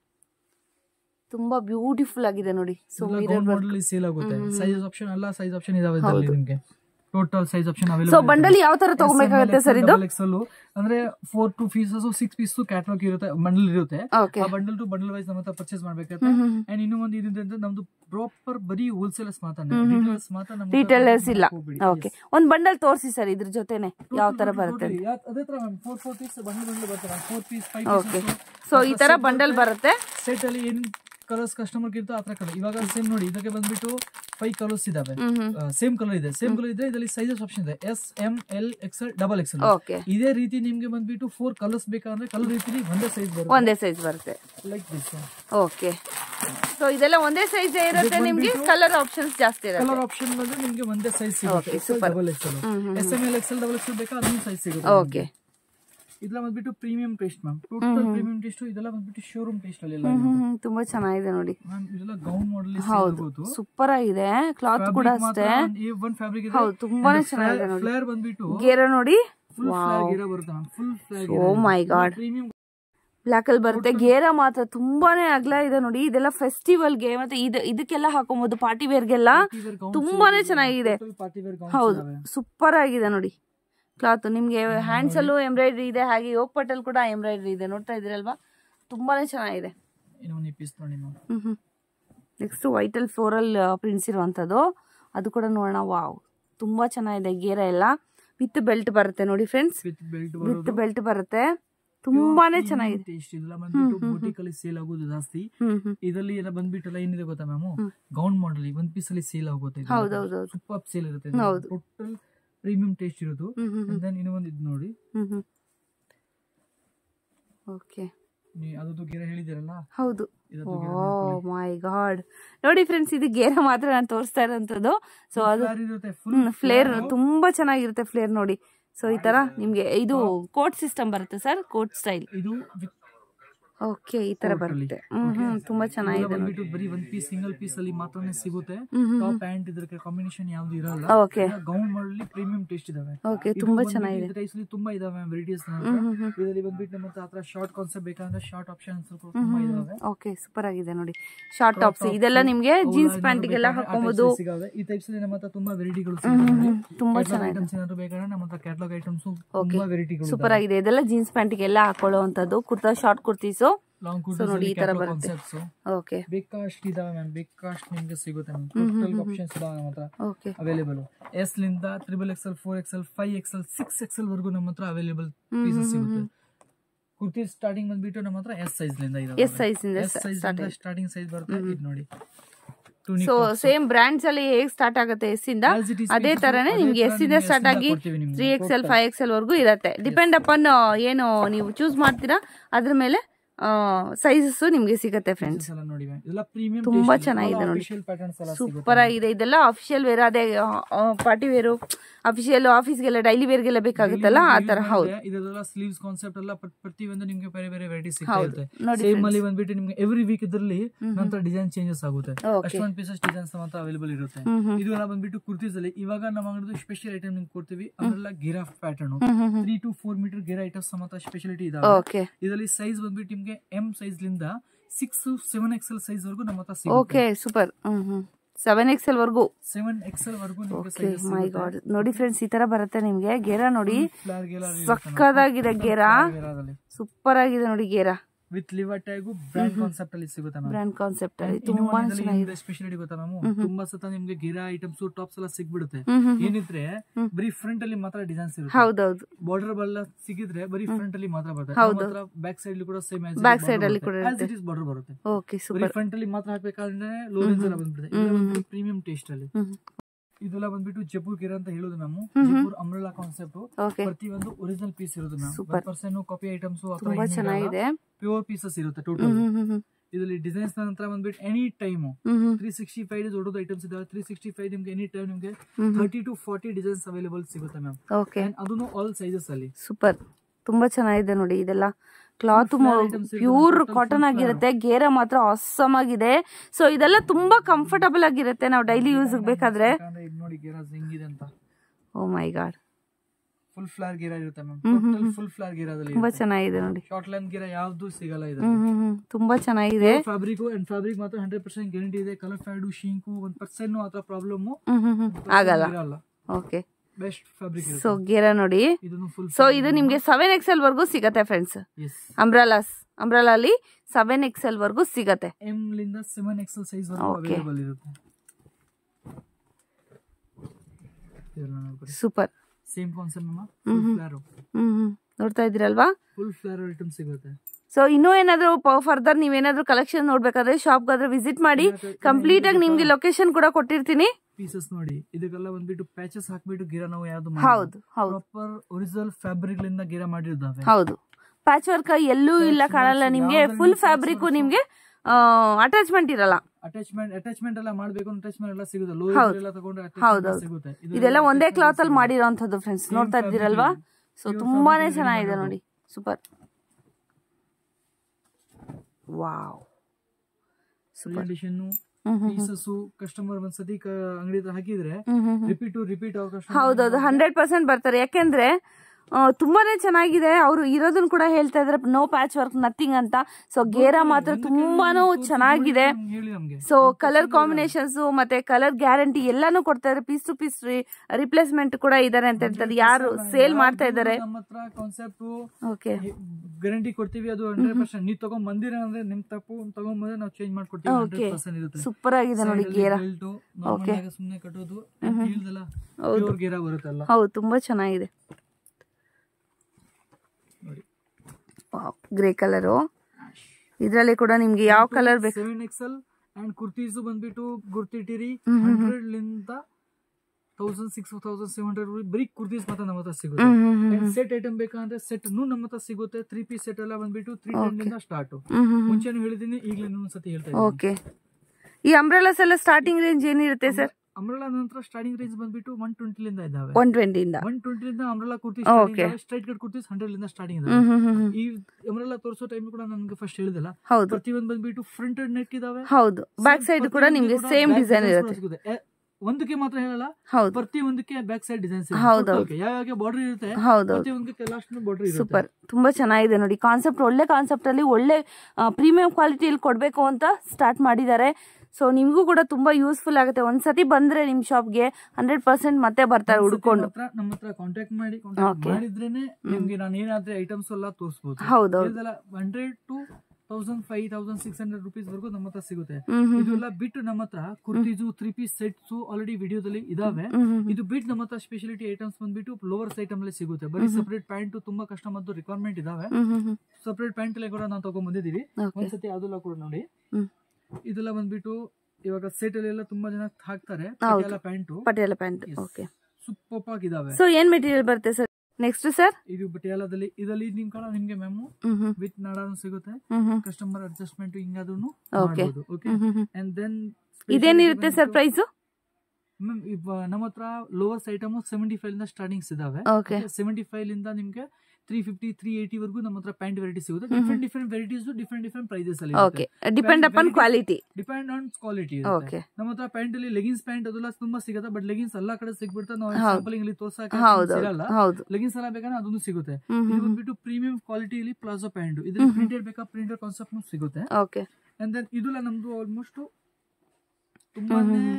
ತುಂಬಾ ಬ್ಯೂಟಿಫುಲ್ ಆಗಿದೆ ನೋಡಿ ಸೊ ಗೌನ್ ಮಾಡಲ್ ಸೇಲ್ ಆಗುತ್ತೆ ಸೈಜ್ ಆಪ್ಷನ್ ಎಲ್ಲ ಸೈಜ್ ಆಪ್ಷನ್ ಇದಾವೆ ಇದರಲ್ಲಿ ನಿಮಗೆ total size option so available bundle ಯಾವ ತರ ತಗೋಬೇಕಾಗತ್ತೆ ಸರ್ ಇದು ಅಂದ್ರೆ four to pieces six piece catalog ಇರುತ್ತೆ ಬಂಡಲ್ ಇರುತ್ತೆ ಓಕೆ ಆ ಬಂಡಲ್ ಟು ಬಂಡಲ್ ವೈಸ್ ನಮ್ಮ ಹತ್ರ ಪರ್ಚೇಸ್ ಮಾಡ್ಬೇಕಾಗುತ್ತೆ ಅಂಡ್ ಇನ್ನೂ ಒಂದು ಇದಿದೆ ಅಂದ್ರೆ ನಮ್ದು ಪ್ರಾಪರ್ ಬರೀ ಹೋಲ್ಸೇಲರ್ಸ್ ಮಾತ್ರ ರಿಟೇಲರ್ಸ್ ಮಾತ್ರ ನಮ್ಮ ಡೀಟೇಲ್ಸ್ ಇಲ್ಲ ಓಕೆ ಒಂದ್ ಬಂಡಲ್ ತೋರಿಸಿ ಸರ್ ಇದ್ರ ಜೊತೆನೆ ಯಾವ ತರ ಬರುತ್ತೆ ಅಂತ. ಅದೇ ತರ ma'am four four piece bundle bundle ಬರ್ತಾರೆ four piece five okay so ಈ ತರ ಬಂಡಲ್ ಬರುತ್ತೆ ಸೆಟ್ ಅಲ್ಲಿ ಏನ್ ಕಲರ್ಸ್ ಕಸ್ಟಮರ್ ಇರ್ತೋ ಆ ತರ ಕಲರ್ ಇವಾಗ ಸೇಮ್ ನೋಡಿ ಇದಕ್ಕೆ ಬಂದ್ಬಿಟ್ಟು ಫೈವ್ ಕಲರ್ಸ್ ಇದಾವೆ ಹ್ಮ್ ಹ್ಮ್ ಸೇಮ್ ಕಲರ್ ಇದೆ ಸೇಮ್ ಕಲರ್ ಇದೆ ಇದರಲ್ಲಿ ಸೈಜಸ್ ಆಪ್ಷನ್ ಇದೆ S M L XL double XL okay ಇದೇ ರೀತಿ ನಿಮ್ಗೆ ಬಂದ್ಬಿಟ್ಟು ಫೋರ್ ಕಲರ್ಸ್ ಬೇಕಂದ್ರೆ ಕಲರ್ ರೀತಿ ಒಂದೇ ಸೈಜ್ ಬರುತ್ತೆ ಒಂದೇ ಸೈಜ್ ಬರುತ್ತೆ ಲೈಕ್ ದಿಸ್ ಓಕೆ ಸೊ ಇದೆಲ್ಲ ಒಂದೇ ಸೈಜ್ ಇರುತ್ತೆ ನಿಮ್ಗೆ ಕಲರ್ ಆಪ್ಷನ್ಸ್ ಜಾಸ್ತಿ ಇರುತ್ತೆ ಕಲರ್ ಆಪ್ಷನ್ ಬಂದ್ರೆ ನಿಮ್ಗೆ ಒಂದೇ ಸೈಜ್ ಸಿಗುತ್ತೆ double XL S M L XL double XL ಬೇಕಾ ಅದೊಂದು ಸೈಜ್ ಸಿಗುತ್ತೆ ಓಕೆ ಇದೆಲ್ಲ ಬಂದ್ಬಿಟ್ಟು premium taste ma'am total premium taste ಇದೆಲ್ಲ ಬಂದ್ಬಿಟ್ಟು ಶೋರೂಮ್ ಟೇಸ್ಟ್ ಅಲ್ಲಿ ಎಲ್ಲ ತುಂಬಾ ಚೆನ್ನಾಗಿದೆ ನೋಡಿ ಮ್ಯಾಮ್ ಇದೆಲ್ಲ ಗೌನ್ ಮಾಡಲ್ ಹೌದು ಸೂಪರ್ ಆಗಿದೆ ಕ್ಲಾತ್ ಕೂಡ ಅಷ್ಟೇ ಒನ್ ಫ್ಯಾಬ್ರಿಕ್ ಇದೆ ಹೌದು ತುಂಬಾನೇ ಚೆನ್ನಾಗಿದೆ ನೋಡಿ ಫ್ಲೇರ್ ಬಂದ್ಬಿಟ್ಟು ಗೇರ ನೋಡಿ ಫುಲ್ ಫ್ಲಾಗ್ ಗಿರ ಬರುತ್ತೆ ma'am full flare oh my god premium black ಅಲ್ಲಿ ಬರುತ್ತೆ ಗೇರ ಮಾತ್ರ ತುಂಬಾನೇ ಅಗ್ಲ ಇದೆ ನೋಡಿ ಇದೆಲ್ಲ ಫೆಸ್ಟಿವಲ್ಗೆ ಮತ್ತೆ ಇದು ಇದಕ್ಕೆಲ್ಲ ಹಾಕೊಬಹುದು ಪಾರ್ಟಿ ವೇರ್ಗೆಲ್ಲ ತುಂಬಾನೇ ಚೆನ್ನಾಗಿದೆ ಪಾರ್ಟಿ ವೇರ್ ಗೌನ್ ಹೌದು ಸೂಪರ್ ಆಗಿದೆ ನೋಡಿ ಕ್ಲಾತ್ ನಿಮ್ಗೆ ಹ್ಯಾಂಡ್ಸ್ ಅಲ್ಲೂ ಎಂಬ್ರಾಯ್ಡ್ರಿ ಇದೆ ಹಾಗೆ ಯೋಗ್ ಪಟ್ಟಲ್ ಕೂಡ ಎಂಬ್ರಾಯ್ಡ್ರಿ ಇದೆ ನೋಡ್ತಾ ಇದ್ರಲ್ವಾ ತುಂಬಾನೇ ಚೆನ್ನಾಗಿದೆ ಇನ್ನೊಂದು ಪೀಸ್ ನೋಡಿ ma'am hmm hmm next vital floral prints ಇರುವಂಥದ್ದು ಅದು ಕೂಡ ನೋಡೋಣ ವಾವ್ ತುಂಬಾ ಚೆನ್ನಾಗಿದೆ ಗೇರ ಎಲ್ಲ ವಿತ್ ಬೆಲ್ಟ್ ಬರುತ್ತೆ ನೋಡಿ friends with belt with belt ಬರುತ್ತೆ ತುಂಬಾನೇ ಚೆನ್ನಾಗಿದೆ ಟೇಸ್ಟ್ ಇದೆಲ್ಲ ಬಂದ್ಬಿಟ್ಟು ಬೊಟಿಕ್ ಅಲ್ಲಿ ಸೇಲ್ ಆಗೋದು ಜಾಸ್ತಿ ಹ್ಮ್ ಹ್ಮ್ ಇದರಲ್ಲಿ ಎಲ್ಲ ಬಂದ್ಬಿಟ್ಟಲ್ಲ ಏನಿದೆ ಗೊತ್ತಾ ಮ್ಯಾಮ್ ಗೌನ್ ಮಾಡಲ್ ಒಂದ್ ಪೀಸ್ ಅಲ್ಲಿ ಸೇಲ್ ಆಗುತ್ತೆ ಹೌದೌದು ಸೂಪರ್ ಸೇಲ್ ಇರುತ್ತೆ ಹೌದು. ಟೋಟಲ್ ಪ್ರೀಮಿಯಂ ಟೇಸ್ಟ್ ಇರೋದು ಹ್ಮ್ ಹ್ಮ್ ದೆನ್ ಇನ್ನೂ ಒಂದು ಇದು ನೋಡಿ ಹ್ಮ್ ಹ್ಮ್ ಓಕೆ ನೀ ಅದದ್ದು ಗೆರೆ ಹೇಳಿದಿರಲ್ಲ ಹೌದು ಇದದ್ದು ಓ ಮೈ ಗಾಡ್ ನೋಡಿ ಫ್ರೆಂಡ್ಸ್ ಇದು ಗೇರ ಮಾತ್ರ ನಾನು ತೋರಿಸ್ತಾ ಇರೋಂಥದ್ದು ಸೊ ಅದು ಇರುತ್ತೆ ಹ್ಮ್ ಫುಲ್ ಫ್ಲೇರ್ ತುಂಬಾ ಚೆನ್ನಾಗಿರುತ್ತೆ ಫ್ಲೇರ್ ನೋಡಿ ಸೊ ಈ ತರ ನಿಮ್ಗೆ ಇದು ಕೋಟ್ ಸಿಸ್ಟಮ್ ಬರುತ್ತೆ ಸರ್ ಕೋಟ್ ಸ್ಟೈಲ್ ಇದು with ಓಕೆ ಈ ತರ ಬರುತ್ತೆ ಹ್ಮ್ ಹ್ಮ್ ತುಂಬಾ ಇದೆಲ್ಲ ಚೆನ್ನಾಗಿದೆ ನೋಡಿ ಬಂದ್ಬಿಟ್ಟು ಬರೀ ಒಂದ್ ಪೀಸ್ ಸಿಂಗಲ್ ಪೀಸ್ ಅಲ್ಲಿ ಮಾತ್ರನೇ ಸಿಗುತ್ತೆ ಹ್ಮ್ ಹ್ಮ್ ಟಾಪ್ ಪ್ಯಾಂಟ್ ಇದಕ್ಕೆ ಕಾಂಬಿನೇಷನ್ ಯಾವ್ದು ಇರಲ್ಲ ಓಕೆ ಗೌನ್ ಮಾಡಲಿ ಪ್ರೀಮಿಯಂ ಟೇಸ್ಟ್ ಇದಾವೆ ಓಕೆ ತುಂಬಾ ಚೆನ್ನಾಗಿದೆ ಟೈಪ್ಸ್ ತುಂಬಾ ಇದಾವೆ ವೆರೈಟೀಸ್ ಹ್ಮ್ ಹ್ಮ್ ಹ್ಮ್ ಇದರಲ್ಲಿ ಬಂದ್ಬಿಟ್ಟು ನಮ್ಮ ಹತ್ರ ಶಾರ್ಟ್ ಕಾನ್ಸೆಪ್ಟ್ ಬೇಕಂದ್ರೆ ಶಾರ್ಟ್ ಆಪ್ಷನ್ಸ್ ತುಂಬಾ ಇದಾವೆ ಓಕೆ ಸೂಪರ್ ಆಗಿದೆ ನೋಡಿ ಶಾರ್ಟ್ ಟಾಪ್ಸ್ ಇದೆಲ್ಲ ನಿಮ್ಗೆ ಜೀನ್ಸ್ ಪ್ಯಾಂಟ್ಗೆಲ್ಲ ಹಾಕೊಬಹುದು ಸಿಗಾವೆ ಈ ಟೈಪ್ಸ್ ಅಲ್ಲಿ ನಮ್ಮ ಹತ್ರ ತುಂಬಾ ವೆರೈಟಿಗಳು ತುಂಬಾ ಐಟಮ್ಸ್ ಏನಾದ್ರು ಬೇಕಾದ್ರೆ ನಮ್ಮ ಹತ್ರ ಕ್ಯಾಟಲಾಗ್ ಐಟಮ್ಸ್ ತುಂಬಾ ವೆರೈಟಿಗಳು ಸೂಪರ್ ಆಗಿದೆ ಇದೆಲ್ಲ ಜೀನ್ಸ್ ಪ್ಯಾಂಟ್ಗೆಲ್ಲ ಹಾಕೊಳ್ಳುವಂಥದ್ದು kurta short kurtis long so ನೋಡಿ ಈ ತರ ಬರುತ್ತೆ ಕಾನ್ಸೆಪ್ಟ್ಸ್ ಓಕೆ ಬೇಕಾಸ್ಟ್ ಇದಾವೆ ಮ್ಯಾಮ್ ಬೇಕಾಸ್ಟ್ ನಿಮ್ಗೆ ಸಿಗುತ್ತೆ ಮ್ಯಾಮ್ ಟೋಟಲ್ ಆಪ್ಷನ್ಸ್ ಇದಾವೆ ನಮ್ಮ ಹತ್ರ ಓಕೆ ಅವೈಲೇಬಲ್ ಎಸ್ ಲಿಂದ triple XL four XL five XL six XL ವರೆಗೂ ನಮ್ಮ ಹತ್ರ ಅವೈಲೇಬಲ್ ಪೀಸಸ್ ಸಿಗುತ್ತೆ ಕುರ್ತಿ ಸ್ಟಾರ್ಟಿಂಗ್ ಬಂದ್ಬಿಟ್ಟು ನಮ್ಮ ಹತ್ರ ಎಸ್ ಸೈಜ್ ಲಿಂದ ಇದಾವೆ ಎಸ್ ಸೈಜ್ ಇಂದ ಎಸ್ ಸೈಜ್ ಸ್ಟಾರ್ಟಿಂಗ್ ಸೈಜ್ ಬರುತ್ತೆ ಇದು ನೋಡಿ ಸೊ ಸೇಮ್ ಬ್ರ್ಯಾಂಡ್ಸ್ ಅಲ್ಲಿ ಹೇಗ್ ಸ್ಟಾರ್ಟ್ ಆಗುತ್ತೆ ಎಸ್ ಇಂದ As it is ಅದೇ pieces, ತರನೇ ಅದೇ ನಿಮ್ಗೆ ತರ ಎಸ್ ಇಂದ ನಿಮ್ಗೆ ಸ್ಟಾರ್ಟ್ S ಇಂದ ಆಗಿ ಕೊಡ್ತೀವಿ ನಿಮ್ಗೆ. Three X L five X L ವರ್ಗೂ ಇರುತ್ತೆ ಡಿಪೆಂಡ್ ಅಪಾನ್ ಏನು ನೀವು ಚೂಸ್ ಮಾಡ್ತೀರಾ ಅದ್ರ ಮೇಲೆ ಸೈಜಸ್ ನಿಮ್ಗೆ ಸಿಗತ್ತೆ ಫ್ರೆಂಡ್ಸ್ ಎಲ್ಲ ನೋಡಿ ma'am. ಇದೆಲ್ಲ ಪ್ರೀಮಿಯಂ ತುಂಬಾ ಚೆನ್ನಾಗಿದೆ ನೋಡಿ. ಅಫಿಷಿಯಲ್ ಪ್ಯಾಟರ್ನ್ಸ್ ಎಲ್ಲ ಸೂಪರ್ ಆಗಿದೆ ಇದೆಲ್ಲ ಅಫಿಷಿಯಲ್ ವೇರ್ ಅದೇ ಪಾರ್ಟಿ ವೇರು ಅಫಿಷಿಯಲ್ ಆಫೀಸ್ಗೆಲ್ಲ ಡೈಲಿ ವೇರ್ಗೆಲ್ಲ ಬೇಕಾಗುತ್ತಲ್ಲ ಆ ತರ ಹೌದು ಇದೆಲ್ಲ ಸ್ಲೀವ್ಸ್ ಕಾನ್ಸೆಪ್ಟ್ ಎಲ್ಲ ಪ್ರತಿ- ಪ್ರತಿಯೊಂದು ನಿಮ್ಗೆ ಬೇರೆ ಬೇರೆ ವೆರೈಟಿ ಸಿಗ್ತಾ ಹೌದು. ಇರುತ್ತೆ ನೋಡಿ ಸೇಮ್ ಅಲ್ಲಿ ಬಂದ್ಬಿಟ್ಟು ನಿಮ್ಗೆ ಎವ್ರಿ ವೀಕ್ ಇದ್ರಲ್ಲಿ ನಂತರ ಡಿಸೈನ್ ಚೇಂಜಸ್ ಆಗುತ್ತೆ Okay. ಅಷ್ಟೊಂದು ಪೀಸಸ್ ಡಿಸೈನ್ಸ್ ಮಾತ್ರ ಅವೈಲೇಬಲ್ ಇರುತ್ತೆ ಹ್ಮ್ ಹ್ಮ್ ಇದು ಎಲ್ಲ ಬಂದ್ಬಿಟ್ಟು ಕುರ್ತೀಸ್ ಅಲ್ಲಿ ಇವಾಗ ನಮ್ಮ ಅಂಗಡಿದು ಸ್ಪೆಷಲ್ ಐಟಮ್ ನಿಮ್ಗೆ ಕೊಡ್ತೀವಿ ಅದೆಲ್ಲ ಗಿರಾ pattern hmm hmm hmm three to four meter ಗಿರಾ ಐಟಮ್ಸ್ ಮಾತ್ರ ಸ್ಪೆಷಾಲಿಟಿ ಇದಾವೆ ಓಕೆ ಇದರಲ್ಲಿ ಸೈಜ್ ಬಂದ್ಬಿಟ್ಟು ನಿಮ್ಗೆ ಎಂ ಸೈಜ್ ಲಿಂದ ಸಿಕ್ಸ್ ಸೆವೆನ್ ಎಕ್ಸೆಲ್ ಸೈಜ್ ವರೆಗೂ ನಮ್ಮ ಹತ್ರ ಸಿಗುತ್ತೆ okay super hmm hmm seven X L ವರ್ಗೂ ಸೆವೆನ್ ಎಕ್ಸೆಲ್ ವರೆಗೂ ನಿಮ್ಗೆ ಓಕೆ ಸೈಜಸ್ ಮೈ ಗಾಡ್ ನೋಡಿ ಫ್ರೆಂಡ್ಸ್ ಈ ತರ ಬರುತ್ತೆ ನಿಮ್ಗೆ ಗೇರ ನೋಡಿ ಫ್ಲಾರ್ ಗೆಲ್ಲ ಸಕ್ಕದಾಗಿದೆ ಗೇರ ಸೂಪರ್ ಆಗಿದೆ ನೋಡಿ ಗೇರ with Liva tag brand concept ಅಲ್ಲಿ ಸಿಗುತ್ತೆ ಮ್ಯಾಮ್ ಬ್ರ್ಯಾಂಡ್ ಕಾನ್ಸೆಪ್ಟ್ ಅಲ್ಲಿ ತುಂಬಾ ಚೆನ್ನಾಗಿದೆ ಸ್ಪೆಷಾಲಿಟಿ ಗೊತ್ತಾ ಮ್ಯಾಮ್ ತುಂಬಾ ಸತ ನಿಮ್ಗೆ ಗಿರಾ ಐಟಮ್ಸ್ ಟಾಪ್ಸ್ ಎಲ್ಲ ಸಿಗ್ಬಿಡುತ್ತೆ ಹ್ಮ್ ಹ್ಮ್ ಏನಿದ್ರೆ ಬರೀ ಫ್ರಂಟ್ ಅಲ್ಲಿ ಮಾತ್ರ ಡಿಸೈನ್ಸ್ ಇರುತ್ತೆ ಹೌದೌದು ಬಾರ್ಡರ್ ಎಲ್ಲ ಸಿಗಿದ್ರೆ ಬರೀ ಫ್ರಂಟ್ ಅಲ್ಲಿ ಮಾತ್ರ ಬರುತ್ತೆ ಹೌದು. ನಮ್ಮ ಹತ್ರ ಬ್ಯಾಕ್ ಸೈಡ್ ಕೂಡ ಸೇಮ್ Back side ಅಲ್ಲಿ ಕೂಡ ಇಟ್ ಇಸ್ ಬಾರ್ಡರ್ ಬರುತ್ತೆ ಓಕೆ ಬರೀ ಸೂಪರ್ ಫ್ರಂಟ್ ಅಲ್ಲಿ ಮಾತ್ರ ಹಾಕ್ಬೇಕಾದ್ರೆ ಲೋ ರೇಂಜ್ ಎಲ್ಲ ಬಂದ್ಬಿಡುತ್ತೆ ಪ್ರೀಮಿಯಂ ಟೇಸ್ಟ್ ಅಲ್ಲಿ ಹ್ಮ್ ಇದೆಲ್ಲ ಬಂದ್ಬಿಟ್ಟು ಜೈಪುರ್ ಗಿರ ಅಂತ ಹೇಳೋದು ma'am hmm. Jaipur umbrella concept okay ಪ್ರತಿಯೊಂದು ಒರಿಜಿನಲ್ ಪೀಸ್ ಇರುತ್ತೆ ma'am Super. Person copy items ತುಂಬಾ ಚೆನ್ನಾಗಿದೆ ಪ್ಯೂರ್ ಪೀಸಸ್ ಇರುತ್ತೆ ಹ್ಮ್ ಟೋಟಲ್ ಹ್ಮ್ ಹ್ಮ್ ಹ್ಮ್ ಇದರಲ್ಲಿ ಡಿಸೈನ್ಸ್ ನಂತರ ಬಂದ್ಬಿಟ್ಟು any time hmm hmm three sixty five ದೊಡ್ಡದು ಐಟಮ್ಸ್ ಇದಾವೆ ತ್ರೀ ಸಿಕ್ಸ್ಟಿ ಫೈವ್ ನಿಮ್ಗೆ ಎನಿ ಟೈಮ್ ನಿಮ್ಗೆ hmm hmm. Thirty to forty designs available ಸಿಗುತ್ತೆ ಮ್ಯಾಮ್ ಓಕೆ ಅಂಡ್ ಅದನ್ನು ಆಲ್ ಸೈಜಸ್ ಅಲ್ಲಿ ಸೂಪರ್ ತುಂಬಾ ಚೆನ್ನಾಗಿದೆ ನೋಡಿ ಇದೆಲ್ಲ ಕ್ಲಾತ್ flare items ಇರುತ್ತೆ, ಪ್ಯೂರ್ total ಕಾಟನ್ full ಆಗಿರುತ್ತೆ ಗೇರ ಮಾತ್ರ awesome ಆಗಿದೆ ಸೊ ಇದೆಲ್ಲ ತುಂಬಾ ಕಂಫರ್ಟಬಲ್ ಆಗಿರುತ್ತೆ ನಾವು ಡೈಲಿ ಯೂಸ್ ಬೇಕಾದ್ರೆ ಯಾಕಂದ್ರೆ ಇದು ನೋಡಿ ಗೇರಾ ಹೆಂಗಿದೆ ಅಂತ ಓ ಮೈ ಗಾಡ್ ಫುಲ್ ಫ್ಲಾರ್ ಗೇರಾ ಇರುತ್ತೆ ma'am hmm hmm total full flare ಗೇರಾದಲ್ಲಿ ತುಂಬಾ ಚೆನ್ನಾಗಿದೆ ನೋಡಿ ಶಾರ್ಟ್ ಲೈನ್ ಗೇರಾ ಯಾವ್ದು ಸಿಗಲ್ಲ ಇದೆ ಹ್ಮ್ ಹ್ಮ್ ಹ್ಮ್ ತುಂಬಾ ಚೆನ್ನಾಗಿದೆ ಫ್ಯಾಬ್ರಿಕ್ ಅಂಡ್ ಫ್ಯಾಬ್ರಿಕ್ ಮಾತ್ರ ಹಂಡ್ರೆಡ್ ಪರ್ಸೆಂಟ್ ಗ್ಯಾರಂಟಿ ಇದೆ ಕಲರ್ ಫ್ಯಾಡು ಶಿಂಕು ಒಂದ್ ಪರ್ಸೆಂಟ್ ಆತರ ಪ್ರಾಬ್ಲಮ್ ಹ್ಮ್ ಹ್ಮ್ ಹ್ಮ್ ಆಗಲ್ಲ ಇರಲ್ಲ ಓಕೆ ಬೆಸ್ಟ್ ಫ್ಯಾಬ್ರಿಕ್ ಸೊ ಗೇರ ನೋಡಿ ಇದನ್ನು ಫುಲ್ ಸೊ ಇದು ನಿಮ್ಗೆ ಸೆವೆನ್ ಎಕ್ಸೆಲ್ ವರ್ಗೂ ಸಿಗತ್ತೆ ಫ್ರೆಂಡ್ಸ್ ಎಸ್ ಅಂಬ್ರಲಾಸ್ ಅಂಬ್ರಲಾಲಿ ಸೆವೆನ್ ಎಕ್ಸೆಲ್ ವರ್ಗೂ ಸಿಗತ್ತೆ ಎಂ ಲಿಂದ seven XL size Okay. Available ಇರುತ್ತೆ super same concept ma'am hmm full hmm. Flare hmm hmm ನೋಡ್ತಾ ಇದ್ದೀರಲ್ವಾ ಫುಲ್ ಫ್ಲಾರ್ ಐಟಮ್ ಸಿಗುತ್ತೆ ಸೊ ಇನ್ನೂ ಏನಾದ್ರು ಫರ್ದರ್ ನೀವೇನಾದ್ರೂ ಕಲೆಕ್ಷನ್ ನೋಡ್ಬೇಕಾದ್ರೆ ಶಾಪ್ಗಾದ್ರೆ ವಿಸಿಟ್ ಮಾಡಿ ಕಂಪ್ಲೀಟ್ ಆಗಿ ನಿಮ್ಗೆ ಲೊಕೇಶನ್ ಕೂಡ ಕೊಟ್ಟಿರ್ತೀನಿ ಪೀಸಸ್ ನೋಡಿ ಇದಕ್ಕೆಲ್ಲ ಬಂದ್ಬಿಟ್ಟು ಪ್ಯಾಚಸ್ ಹಾಕ್ಬಿಟ್ಟು ಗಿರ ನಾವು ಯಾವ್ದು ಹೌದು ಹೌದು ಪ್ರಾಪರ್ ಒರಿಜಿನಲ್ ಫ್ಯಾಬ್ರಿಕ್ ಲಿಂದ ಗಿರ ಮಾಡಿದ್ದಾವೆ ಹೌದು ಪ್ಯಾಚ್ ವರ್ಕ್ ಎಲ್ಲೂ ಇಲ್ಲ ಕಾಣಲ್ಲ ನಿಮ್ಗೆ ಫುಲ್ ಫ್ಯಾಬ್ರಿಕ್ ನಿಮ್ಗೆ ಅಟ್ಯಾಚ್ಮೆಂಟ್ ಇರಲ್ಲ ಅಟ್ಯಾಚ್ಮೆಂಟ್ ಅಟ್ಯಾಚ್ಮೆಂಟ್ ಎಲ್ಲ ಮಾಡ್ಬೇಕು ಅಟ್ಯಾಚ್ಮೆಂಟ್ ಎಲ್ಲ ಸಿಗುತ್ತೆ ಲೋ ಹೌದು. ಎಲ್ಲ ತಗೊಂಡ್ರೆ ಹೌದು, attachment ಹೌದು. ಸಿಗುತ್ತೆ ಇದು ಇದೆಲ್ಲ ಒಂದೇ attachment ಕ್ಲಾತ್ ಅಲ್ಲಿ ಸಿಗುತ್ತೆ. ಮಾಡಿರೋಂಥದ್ದು ಫ್ರೆಂಡ್ಸ್ Same ನೋಡ್ತಾ fabric ಇದ್ದೀರಲ್ವಾ ಇದೆ. ಸೊ Pure ತುಂಬಾನೇ fabric ಚೆನ್ನಾಗಿದೆ ಇದೆ ನೋಡಿ super wow super presentation hmm hmm pieces customer ಒಂದ್ಸತಿ ಕ- ಅಂಗಡಿ ಹತ್ರ ಹಾಕಿದ್ರೆ ಹ್ಮ್ ಹ್ಮ್ ಹ್ಮ್ ರಿಪೀಟ್ ರಿಪೀಟ್ ಅವ್ರ ಹೌದೌದು ಹಂಡ್ರೆಡ್ ಪರ್ಸೆಂಟ್ ಬರ್ತಾರೆ ಯಾಕೆಂದ್ರೆ ಆ, ತುಂಬಾನೇ ಚೆನ್ನಾಗಿದೆ ಅವರು ಇರೋದನ್ನ ಕೂಡ ಹೇಳ್ತಾ ಇದಾರೆ ನೋ ಪ್ಯಾಚ್ ವರ್ಕ್ ನಥಿಂಗ್ ಅಂತ ಸೊ ಗೇರ ಮಾತ್ರ ತುಂಬಾನು ಚೆನ್ನಾಗಿದೆ ಹೇಳಿ ನಮ್ಗೆ ಸೊ ಕಲರ್ ಕಾಂಬಿನೇಷನ್ಸ್ ಮತ್ತೆ ಕಲರ್ ಗ್ಯಾರಂಟಿ ಎಲ್ಲಾನು ಕೊಡ್ತಾ ಇದಾರೆ ಪೀಸ್ ಟು ಪೀಸ್ ರಿಪ್ಲೇಸ್ಮೆಂಟ್ ಕೂಡ ಇದಾರೆ ಅಂತ ಹೇಳ್ತಾರೆ ಯಾರು ಸೇಲ್ ಮಾಡ್ತಾ ಇದಾರೆ ನಮ್ಮ ಹತ್ರ ಕಾನ್ಸೆಪ್ಟ್ ಓಕೆ ಗ್ಯಾರಂಟಿ ಕೊಡ್ತೀವಿ ಅದು ಹಂಡ್ರೆಡ್ ಪರ್ಸೆಂಟ್ ನೀವು ತಗೊಂಡ್ ಬಂದಿರ ಅಂದ್ರೆ ನಿಮ್ ತಪ್ಪು ತಗೊಂಡ್ಬಂದ್ರೆ ನಾವು ಚೇಂಜ್ ಮಾಡ್ಕೊಡ್ತೀವಿ Okay. ಹಂಡ್ರೆಡ್ ಪರ್ಸೆಂಟ್ ಇರುತ್ತೆ ಸೂಪರ್ ಆಗಿದೆ ನೋಡಿ ಗೇರ Okay. ಸುಮ್ಮನೆ ಕಟ್ಟೋದು ಹೇಳ್ದಲ್ಲ ಹೌದು. ಪ್ಯೂರ್ ಗೇರ ಬರುತ್ತಲ್ಲ ಹೌದು ತುಂಬಾ ಚೆನ್ನಾಗಿದೆ ನೋಡಿ ಗ್ರೇ ಕಲರು ಇದರಲ್ಲಿ ಕೂಡ ನಿಮ್ಗೆ ಯಾವ ಕಲರ್ ಬೇಕು ಸೆವೆನ್ ಎಕ್ಸೆಲ್ ಅಂಡ್ ಕುರ್ತೀಸ್ ಬಂದ್ಬಿಟ್ಟು ಗುರ್ತಿಟ್ಟಿರಿ ಹ್ಮ್, ಹ್ಮ್, ಹ್ಮ್. ಹಂಡ್ರೆಡ್ ಲಿಂದ thousand six thousand seven hundred ಬರೀ ಕುರ್ತೀಸ್ ಮಾತ್ರ ನಮ್ಮ ಹತ್ರ ಸಿಗುತ್ತೆ ಹ್ಮ್ ಹ್ಮ್ ಹ್ಮ್ ಸೆಟ್ ಐಟಮ್ ಬೇಕಂದ್ರೆ ಸೆಟ್ ನಮ್ಮ ಹತ್ರ ಸಿಗುತ್ತೆ ತ್ರೀ ಪೀಸ್ ಸೆಟ್ ಎಲ್ಲ ಬಂದ್ಬಿಟ್ಟು ತ್ರೀ Okay. ಟೆನ್ ಇಂದ ಸ್ಟಾರ್ಟ್ ಹ್ಮ್ ಹ್ಮ್ ಹ್ಮ್ ಮುಂಚೆನೂ ಹೇಳಿದೀನಿ ಈಗಲೇ ಒಂದ್ಸತಿ ಹೇಳ್ತಾ ಇದ್ದೀನಿ ಓಕೆ ಈ ಅಂಬ್ರೆಲಾಸ್ ಎಲ್ಲ ಸ್ಟಾರ್ಟಿಂಗ್ ರೇಂಜ್ ಏನಿರುತ್ತೆ ಸರ್ ಅಮ್ರಲಾ ನಂತರ ಸ್ಟಾರ್ಟಿಂಗ್ ರೇಂಜ್ ಬಂದ್ಬಿಟ್ಟು ಒನ್ ಟ್ವೆಂಟಿಲಿಂದ ಇದಾವೆ ಒನ್ ಟ್ವೆಂಟಿಯಿಂದ ಒನ್ ಟ್ವೆಂಟಿಲಿಂದ umbrella kurti Okay. Straight cut kurtis hundred ಲಿಂದ ಸ್ಟಾರ್ಟಿಂಗ್ ಹ್ಮ್ ಇದಾವೆ ಹ್ಮ್ ಹ್ಮ್ ಹ್ಮ್ ಈ ಅಮ್ರಲಾ ತೋರಿಸೋ ಟೈಮ್ ಕೂಡ ನನ್ಗೆ ಫಸ್ಟ್ ಹೇಳಿದಿಲ್ಲ ಹೌದು ಪ್ರತಿಯೊಂದು ಬಂದ್ಬಿಟ್ಟು ಫ್ರಂಟ್ ನೆಕ್ ಇದಾವೆ ಹೌದು ಬ್ಯಾಕ್ ಸೈಡ್ ಕೂಡ ನಿಮ್ಗೆ ಸೇಮ್ ಡಿಸೈನ್ ಇರುತ್ತೆ ಒಂದಕ್ಕೆ ಮಾತ್ರ ಹೇಳಲ್ಲ ಹೌದು ಪ್ರತಿ ಒಂದಕ್ಕೆ ಬ್ಯಾಕ್ ಸೈಡ್ ಡಿಸೈನ್ಸ್ ಹೌದು, ಯಾವ ಬಾರ್ಡರ್ ಇರುತ್ತೆ ಹೌದು ಪ್ರತಿ ಒಂದಕ್ಕೆ ಲಾಸ್ಟ್ ಬಾರ್ಡರ್ ಇರುತ್ತೆ ಸೂಪರ್ ತುಂಬಾ ಚೆನ್ನಾಗಿದೆ ನೋಡಿ ಕಾನ್ಸೆಪ್ಟ್ ಒಳ್ಳೆ ಕಾನ್ಸೆಪ್ಟ್ ಅಲ್ಲಿ ಒಳ್ಳೆ ಪ್ರೀಮಿಯಂ ಕ್ವಾಲಿಟಿಯಲ್ಲಿ ಕೊಡಬೇಕು ಅಂತ ಸ್ಟಾರ್ಟ್ ಮಾಡಿದ್ದಾರೆ ಸೊ ನಿಮಗೂ ಕೂಡ ತುಂಬಾ ಯೂಸ್ಫುಲ್ ಆಗುತ್ತೆ ಒಂದ್ಸತಿ ಬಂದ್ರೆ ನಿಮ್ ಶಾಪ್ಗೆ ಹಂಡ್ರೆಡ್ ಪರ್ಸೆಂಟ್ ಮತ್ತೆ ಬರ್ತಾರೆ ಒಂದ್ಸತಿ ಹುಡ್ಕೊಂಡು ಮಾತ್ರ ನಮ್ಮ ಹತ್ರ ಕಾಂಟ್ಯಾಕ್ಟ್ ಮಾಡಿ ಕಾಂಟ್ಯಾಕ್ಟ್ Okay. ಮಾಡಿದ್ರೇನೆ ನಿಮ್ಗೆ ನಾನು ಏನಾದ್ರೆ ಐಟಮ್ಸ್ ಎಲ್ಲ ತೋರಿಸಬಹುದು ಹೌದು hundred two thousand five thousand six hundred rupees ವರೆಗೂ ನಮ್ಮ ಹತ್ರ ಸಿಗುತ್ತೆ ಹ್ಮ್ ಹ್ಮ್ ಇದೆಲ್ಲ ಬಿಟ್ಟು ನಮ್ಮ ಹತ್ರ kurtis three piece sets already ವಿಡಿಯೋದಲ್ಲಿ ಇದಾವೆ ಹ್ಮ್ ಹ್ಮ್ ಇದು ಬಿಟ್ಟು ನಮ್ಮ ಹತ್ರ ಸ್ಪೆಷಾಲಿಟಿ ಐಟಮ್ಸ್ ಬಂದ್ಬಿಟ್ಟು ಲೋವರ್ಸ್ ಐಟಮ್ ಅಲ್ಲಿ ಸಿಗುತ್ತೆ ಬರೀ ಸಪರೇಟ್ ಪ್ಯಾಂಟ್ ತುಂಬಾ ಕಸ್ಟಮರ್ ರಿಕ್ವೈರ್ಮೆಂಟ್ ಇದಾವೆ ಹ್ಮ್ ಹ್ಮ್ ಹ್ಮ್ ಸಪರೇಟ್ ಪ್ಯಾಂಟ್ ಎಲ್ಲ ಕೂಡ ನಾವು ತಗೊಂಡ್ ಬಂದಿದೀವಿ ಓಕೆ ಒಂದ್ಸತಿ ಅದೆಲ್ಲ ಕೂಡ ನೋಡಿ ಹ್ಮ್. ಇದೆಲ್ಲ ಬಂದ್ಬಿಟ್ಟು ಇವಾಗ ಸೆಟ್ ಅಲ್ಲಿ ಎಲ್ಲ ತುಂಬಾ ಜನ ಹಾಕ್ತಾರೆ ಹೌದು. ಎಲ್ಲ pant Patiala pant Yes. Okay super ಆಗಿದಾವೆ ಸೊ ಏನ್ ಮೆಟೀರಿಯಲ್ ಬರುತ್ತೆ ಸರ್ ನೆಕ್ಸ್ಟ್ ಸರ್ ಇದು ಪಟಿಯಾಲದಲ್ಲಿ ಇದರಲ್ಲಿ ನಿಮ್ ಕಡೆ ನಿಮ್ಗೆ ಮ್ಯಾಮ್ ಹ್ಮ್ ಹ್ಮ್ ವಿತ್ ನಾಡಾನು ಸಿಗುತ್ತೆ ಹ್ಮ್ ಹ್ಮ್ ಕಸ್ಟಮರ್ ಅಡ್ಜಸ್ಟ್ಮೆಂಟ್ ಹಿಂಗಾದ್ರೂ Okay. ಮಾಡಬಹುದು ಓಕೆ ಹ್ಮ್ ಹ್ಮ್ ಹ್ಮ್ ಅಂಡ್ ದೆನ್ ಇದೇನಿರುತ್ತೆ ಸರ್ ಪ್ರೈಸ್ ಮ್ಯಾಮ್ ನಮ್ಮ ಹತ್ರ ಲೋವರ್ಸ್ ಐಟಮ್ ಸೆವೆಂಟಿ ಫೈವ್ ಇಂದ ಸ್ಟಾರ್ಟಿಂಗ್ಸ್ ಇದಾವೆ ಓಕೆ ಸೆವೆಂಟಿ ಫೈವ್ ಲಿಂದ ನಿಮ್ಗೆ ತ್ರೀ ಫಿಫ್ಟಿ ತ್ರೀ ಏಯ್ಟಿ ವರೆಗೂ ನಮ್ಮ ಹತ್ರ ಪ್ಯಾಂಟ್ ವೆರೈಟಿ ಸಿಗುತ್ತೆ ಹ್ಮ್. Different different varieties different different prices ಅಲ್ಲಿ okay depend upon quality depend on quality okay ನಮ್ಮ ಹತ್ರ ಪ್ಯಾಂಟ್ ಅಲ್ಲಿ ಲೆಗಿನ್ಸ್ ಪ್ಯಾಂಟ್ ಅದೆಲ್ಲ ತುಂಬಾ ಸಿಗುತ್ತೆ ಬಟ್ ಲೆಗಿನ್ಸ್ ಎಲ್ಲಾ ಕಡೆ ಸಿಗ್ಬಿಡ್ತಾ ನಾವು ಹೌದು. ಸ್ಯಾಂಪಲಿಂಗ್ ಇಲ್ಲಿ ತೋರ್ಸಕ್ಕೆ ಹೌದು ಸಿಗಲ್ಲ ಹೌದು ಲೆಗಿನ್ಸ್ ಎಲ್ಲ ಬೇಕಾದ್ರೆ ಅದನ್ನು ಸಿಗುತ್ತೆ ಹ್ಮ್ ಇದು ಹ್ಮ್ ಬಂದ್ಬಿಟ್ಟು ಪ್ರೀಮಿಯಂ ಕ್ವಾಲಿಟಿಯಲ್ಲಿ ಪ್ಲಾಜೋ ಪ್ಯಾಂಟ್ ಇದ್ರಲ್ಲಿ ಹ್ಮ್. ಪ್ರಿಂಟೆಡ್ ಬೇಕಾ ಪ್ರಿಂಟೆಡ್ ಕಾನ್ಸೆಪ್ಟ್ ಸಿಗುತ್ತೆ ಓಕೆ ಅಂಡ್ ದೆನ್ ಇದೆಲ್ಲ ನಮ್ದು ಆಲ್ಮೋಸ್ಟ್ ಹ್ಮ್ ತುಂಬಾನೇ ಹ್ಮ್.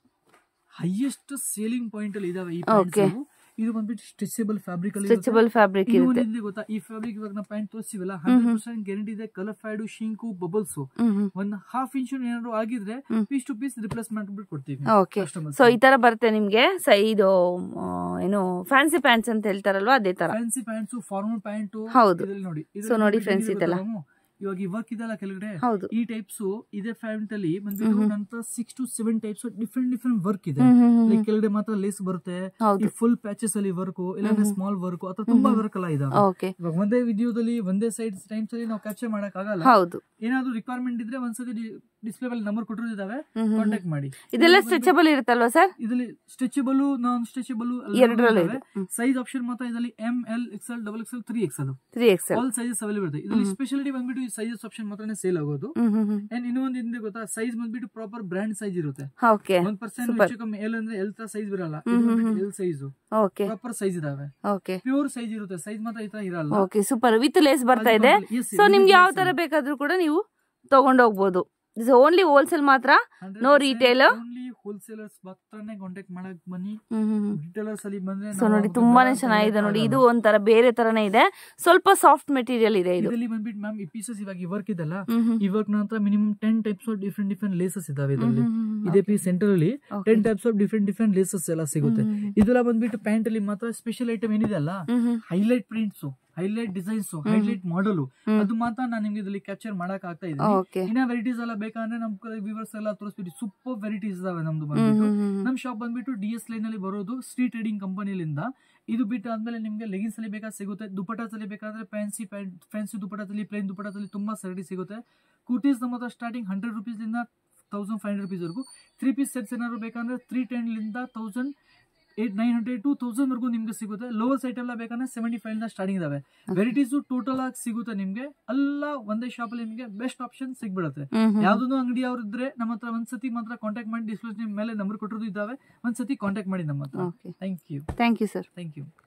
ಹೈಯೆಸ್ಟ್ ಸೇಲಿಂಗ್ ಪಾಯಿಂಟ್ ಅಲ್ಲಿ ಇದಾವೆ ಈ Okay. ಪ್ಯಾಂಟ್ಸ್ ಇದು ಬಂದ್ಬಿಟ್ಟು ಸ್ಟ್ರೆಚಬಲ್ ಫ್ಯಾಬ್ರಿಕ್ ಅಲ್ಲಿ ಇರುತ್ತೆ. ಸ್ಟ್ರೆಚಬಲ್ ಫ್ಯಾಬ್ರಿಕ್ ಇದು ಇರುತ್ತೆ ಒಂದಿದೆ ಗೊತ್ತಾ ಈ ಫ್ಯಾಬ್ರಿಕ್ ಇವಾಗ ನಾವು ಪ್ಯಾಂಟ್ ತೋರಿಸಿವಲ್ಲ ಹ್ಮ್ ಹಂಡ್ರೆಡ್ ಹ್ಮ್. ಪರ್ಸೆಂಟ್ ಗ್ಯಾರಂಟಿ ಇದೆ ಕಲರ್ ಫೈಡ್ ಶಿಂಕು ಬಬಲ್ಸ್ ಹ್ಮ್ ಹ್ಮ್ ಒಂದ್ ಹಾಫ್ ಇಂಚ್ ಏನಾದ್ರು ಆಗಿದ್ರೆ ಹ್ಮ್. ಪೀಸ್ ಟು ಪೀಸ್ ರಿಪ್ಲೇಸ್ ಮಾಡ್ಬಿಟ್ಟು ಕೊಡ್ತೀವಿ ಓಕೆ ಕಸ್ಟಮರ್ ಸೊ ಈ ತರ ಬರುತ್ತೆ ನಿಮ್ಗೆ ಸ ಇದು ಆ, ಏನು ಫ್ಯಾನ್ಸಿ ಪ್ಯಾಂಟ್ಸ್ ಅಂತ ಹೇಳ್ತಾರಲ್ವಾ ಅದೇ ತರ ಫ್ಯಾನ್ಸಿ ಪ್ಯಾಂಟ್ಸ್ ಫಾರ್ಮಲ್ ಪ್ಯಾಂಟ್ ಹೌದು. ಇದ್ರಲ್ಲಿ ನೋಡಿ So ನೋಡಿ friends ಇದೆಲ್ಲ. ಇವಾಗ ಈ ವರ್ಕ್ ಇದೆಲ್ಲ ಕೆಳಗಡೆ ಹೌದು ಈ ಟೈಪ್ಸ್ ಇದೇ ಪ್ಯಾಂಟ್ ಅಲ್ಲಿ ಬಂದ್ಬಿಟ್ಟು ಹ್ಮ್. ನಂತರ six to seven types different different work ಇದೆ ಹ್ಮ್ ಹ್ಮ್ ಹ್ಮ್ ಲೈಕ್ ಕೆಳಗಡೆ ಮಾತ್ರ ಲೇಸ್ ಬರುತ್ತೆ ಈ ಹೌದು ಫುಲ್ ಪ್ಯಾಚಸ್ ಅಲ್ಲಿ ವರ್ಕ್ ಇಲ್ಲಾಂದ್ರೆ ಹ್ಮ್. ಸ್ಮಾಲ್ ವರ್ಕ್ ಅಥವಾ ತುಂಬಾ ಹ್ಮ್. ವರ್ಕ್ ಎಲ್ಲ ಇದಾವೆ ಓಕೆ ಇವಾಗ ಒಂದೇ ವಿಡಿಯೋದಲ್ಲಿ ಒಂದೇ ಸೈಡ್ ಟೈಮ್ಸ್ ಅಲ್ಲಿ ನಾವು ಕ್ಯಾಪ್ಚರ್ ಮಾಡಕ್ ಆಗಲ್ಲ ಹೌದು ಏನಾದ್ರು ರಿಕ್ವೈರ್ಮೆಂಟ್ ಇದ್ರೆ ಒಂದ್ಸತಿ ಡಿಸ್ಪ್ಲೇ ಅಲ್ಲಿ ನಂಬರ್ ಕೊಟ್ಟಿದ್ದಾವೆ ಹ್ಮ್ ಹ್ಮ್ ಹ್ಮ್. ಕಾಂಟ್ಯಾಕ್ಟ್ ಮಾಡಿ ಇದೆಲ್ಲ ಸ್ಟ್ರೆಚಬಲ್ ಇರುತ್ತಲ್ವಾ ಸರ್ ಇದರಲ್ಲಿ ಸ್ಟ್ರೆಚಬಲ್ ನಾನ್ ಸ್ಟ್ರೆಚಬಲ್ ಎರಡರಲ್ಲೂ ಇದೆ ಸೈಜ್ ಆಪ್ಷನ್ ಮಾತ್ರ ಇದರಲ್ಲಿ M L XL double XL three XL three XL all sizes available ಇದೆ ಇದರಲ್ಲಿ ಹ್ಮ್. ಸ್ಪೆಷಾಲಿಟಿ ಬಂದ್ಬಿಟ್ಟು ಈ ಸೈಜಸ್ ಆಪ್ಷನ್ ಮಾತ್ರನೇ ಸೇಲ್ ಆಗೋದು ಹ್ಮ್ ಹ್ಮ್ ಹ್ಮ್ ಅಂಡ್ ಇನ್ನೊಂದು ಹಿಂದೆ ಗೊತ್ತಾ ಸೈಜ್ ಬಂದ್ಬಿಟ್ಟು ಪ್ರಾಪರ್ ಬ್ರ್ಯಾಂಡ್ ಸೈಜ್ ಇರುತ್ತೆ ಓಕೆ ಒಂದ್ ಪರ್ಸೆಂಟ್ Super. ಹೆಚ್ಚು ಕಮ್ಮಿ ಎಲ್ ಅಂದ್ರೆ ಎಲ್ ತರ ಸೈಜ್ ಬರಲ್ಲ ಹ್ಮ್ ಹ್ಮ್ ಹ್ಮ್. L size okay proper size ಇದಾವೆ ಓಕೆ ಪ್ಯೂರ್ ಸೈಜ್ ಇರುತ್ತೆ ಸೈಜ್ ಮಾತ್ರ ಈ ತರ ಇರಲ್ಲ ಓಕೆ ಸೂಪರ್ ವಿತ್ ಲೇಸ್ ಬರ್ತಾ ಇದೆ ಸೊ ನಿಮ್ಗೆ ಯಾವ ತರ ಬೇಕಾದ್ರೂ ಕೂಡ ನೀವು ತಗೊಂಡೋಗ್ಬೋದು ಇಸ್ ಓನ್ಲಿ ಹೋಲ್ಸೇಲ್ ಮಾತ್ರ no retail. ಓನ್ಲಿ ಹೋಲ್ಸೇಲರ್ಸ್ ಮಾತ್ರನೇ ಕಾಂಟ್ಯಾಕ್ಟ್ ಮಾಡಕ್ ಬನ್ನಿ ಹ್ಮ್ ಹ್ಮ್ ಹ್ಮ್ ರಿಟೇಲರ್ಸ್ ಅಲ್ಲಿ ಬಂದ್ರೆ ಸೊ ನೋಡಿ ತುಂಬಾನೇ ಚೆನ್ನಾಗಿದೆ ನೋಡಿ ಇದು ಒಂಥರ ಬೇರೆ ತರನೇ ಇದೆ ಸ್ವಲ್ಪ ಸಾಫ್ಟ್ ಮೆಟೀರಿಯಲ್ ಇದೆ ಇದು ಇದರಲ್ಲಿ ಬಂದ್ಬಿಟ್ಟು ಮ್ಯಾಮ್ ಈ ಪೀಸಸ್ ಇವಾಗ ಈ ವರ್ಕ್ ಇದೆಲ್ಲ ಹ್ಮ್ ಹ್ಮ್ ಈ ವರ್ಕ್ ನಂತರ minimum ten types of different different laces ಇದಾವೆ ಹ್ಮ್ ಇದರಲ್ಲಿ ಹ್ಮ್ ಹ್ಮ್ ಇದೇ ಪೀಸ್ ಸೆಂಟರ್ ಅಲ್ಲಿ Okay. Ten types of different different laces ಎಲ್ಲ ಸಿಗುತ್ತೆ ಹ್ಮ್ ಹ್ಮ್ ಇದೆಲ್ಲ ಬಂದ್ಬಿಟ್ಟು ಪ್ಯಾಂಟ್ ಅಲ್ಲಿ ಮಾತ್ರ ಸ್ಪೆಷಲ್ ಐಟಮ್ ಏನಿದೆ ಅಲ್ಲ ಹ್ಮ್ ಹ್ಮ್ highlight prints highlight designs highlight model ಹ್ಮ್. ಅದು ಮಾತ್ರ ನಾನು ನಿಮ್ಗೆ ಇದರಲ್ಲಿ ಕ್ಯಾಪ್ಚರ್ ಮಾಡಕ್ ಆಗ್ತಾ ಇದೆ ಓಕೆ ಇನ್ನ ವೆರೈಟೀಸ್ ಎಲ್ಲ ಬೇಕಂದ್ರೆ ನಮ್ ವಿವರ್ಸ್ ಎಲ್ಲ ತೋರಿಸ್ಬಿಟ್ಟು ಸೂಪರ್ ವೆರೈಟೀಸ್ ಇದಾವೆ ನಮ್ದು ಹ್ಮ್ ಬಂದ್ಬಿಟ್ಟು ಹ್ಮ್ ಹ್ಮ್ ನಮ್ ಶಾಪ್ ಬಂದ್ಬಿಟ್ಟು ಡಿ ಎಸ್ ಲೈನ್ ಅಲ್ಲಿ ಬರೋದು ಸ್ಟ್ರೀಟ್ ಟ್ರೇಡಿಂಗ್ ಕಂಪನಿಲಿಂದ ಇದು ಬಿಟ್ಟು ಆದ್ಮೇಲೆ ನಿಮ್ಗೆ ಲೆಗಿನ್ಸ್ ಅಲ್ಲಿ ಬೇಕಾದ್ರೆ ಸಿಗುತ್ತೆ ದುಪಟಾಸ್ ಅಲ್ಲಿ ಬೇಕಾದ್ರೆ ಫ್ಯಾನ್ಸಿ ಫ್ಯಾನ್ಸಿ ದುಪಟಾದಲ್ಲಿ ಪ್ಲೇನ್ ದುಪಟಾದಲ್ಲಿ ತುಂಬಾ ವೆರೈಟಿ ಸಿಗುತ್ತೆ ಕುರ್ತೀಸ್ ನಮ್ಮ ಹತ್ರ ಸ್ಟಾರ್ಟಿಂಗ್ ಹಂಡ್ರೆಡ್ ರುಪೀಸ್ ಇಂದ ತೌಸಂಡ್ ಫೈವ್ ಹಂಡ್ರೆಡ್ ರುಪೀಸ್ ವರೆಗೂ ತ್ರೀ ಪೀಸ್ ಸೆಟ್ಸ್ ಏನಾದ್ರು ಬೇಕಂದ್ರೆ ತ್ರೀ ಟೆನ್ ಲಿಂದ thousand eight nine hundred two thousand ವರೆಗೂ ನಿಮ್ಗೆ ಸಿಗುತ್ತೆ ಲೋವರ್ ಸೈಟ್ ಎಲ್ಲ ಬೇಕಂದ್ರೆ ಸೆವೆಂಟಿ ಫೈವ್ ಇಂದ ಸ್ಟಾರ್ಟಿಂಗ್ ಇದಾವೆ ವೆರೈಟೀಸ್ ಟೋಟಲ್ ಆಗಿ ಸಿಗುತ್ತೆ ನಿಮ್ಗೆ ಎಲ್ಲ ಒಂದೇ ಶಾಪ್ ಅಲ್ಲಿ ನಿಮ್ಗೆ ಬೆಸ್ಟ್ ಆಪ್ಷನ್ ಸಿಗ್ಬಿಡುತ್ತೆ ಹ್ಮ್ ಹ್ಮ್ ಯಾವ್ದನ್ನು ಅಂಗಡಿ ಅವ್ರು ಇದ್ರೆ ನಮ್ಮ ಹತ್ರ ಒಂದ್ಸತಿ ಮಾತ್ರ ಕಾಂಟ್ಯಾಕ್ಟ್ ಮಾಡಿ ಡಿಸ್ಪ್ಲೇ ಮೇಲೆ ನಂಬರ್ ಕೊಟ್ಟಿರೋದು ಇದ್ದಾವೆ ಒಂದ್ಸತಿ ಕಾಂಟ್ಯಾಕ್ಟ್ ಮಾಡಿ ನಮ್ಮ ಹತ್ರ okay thank you thank you sir thank you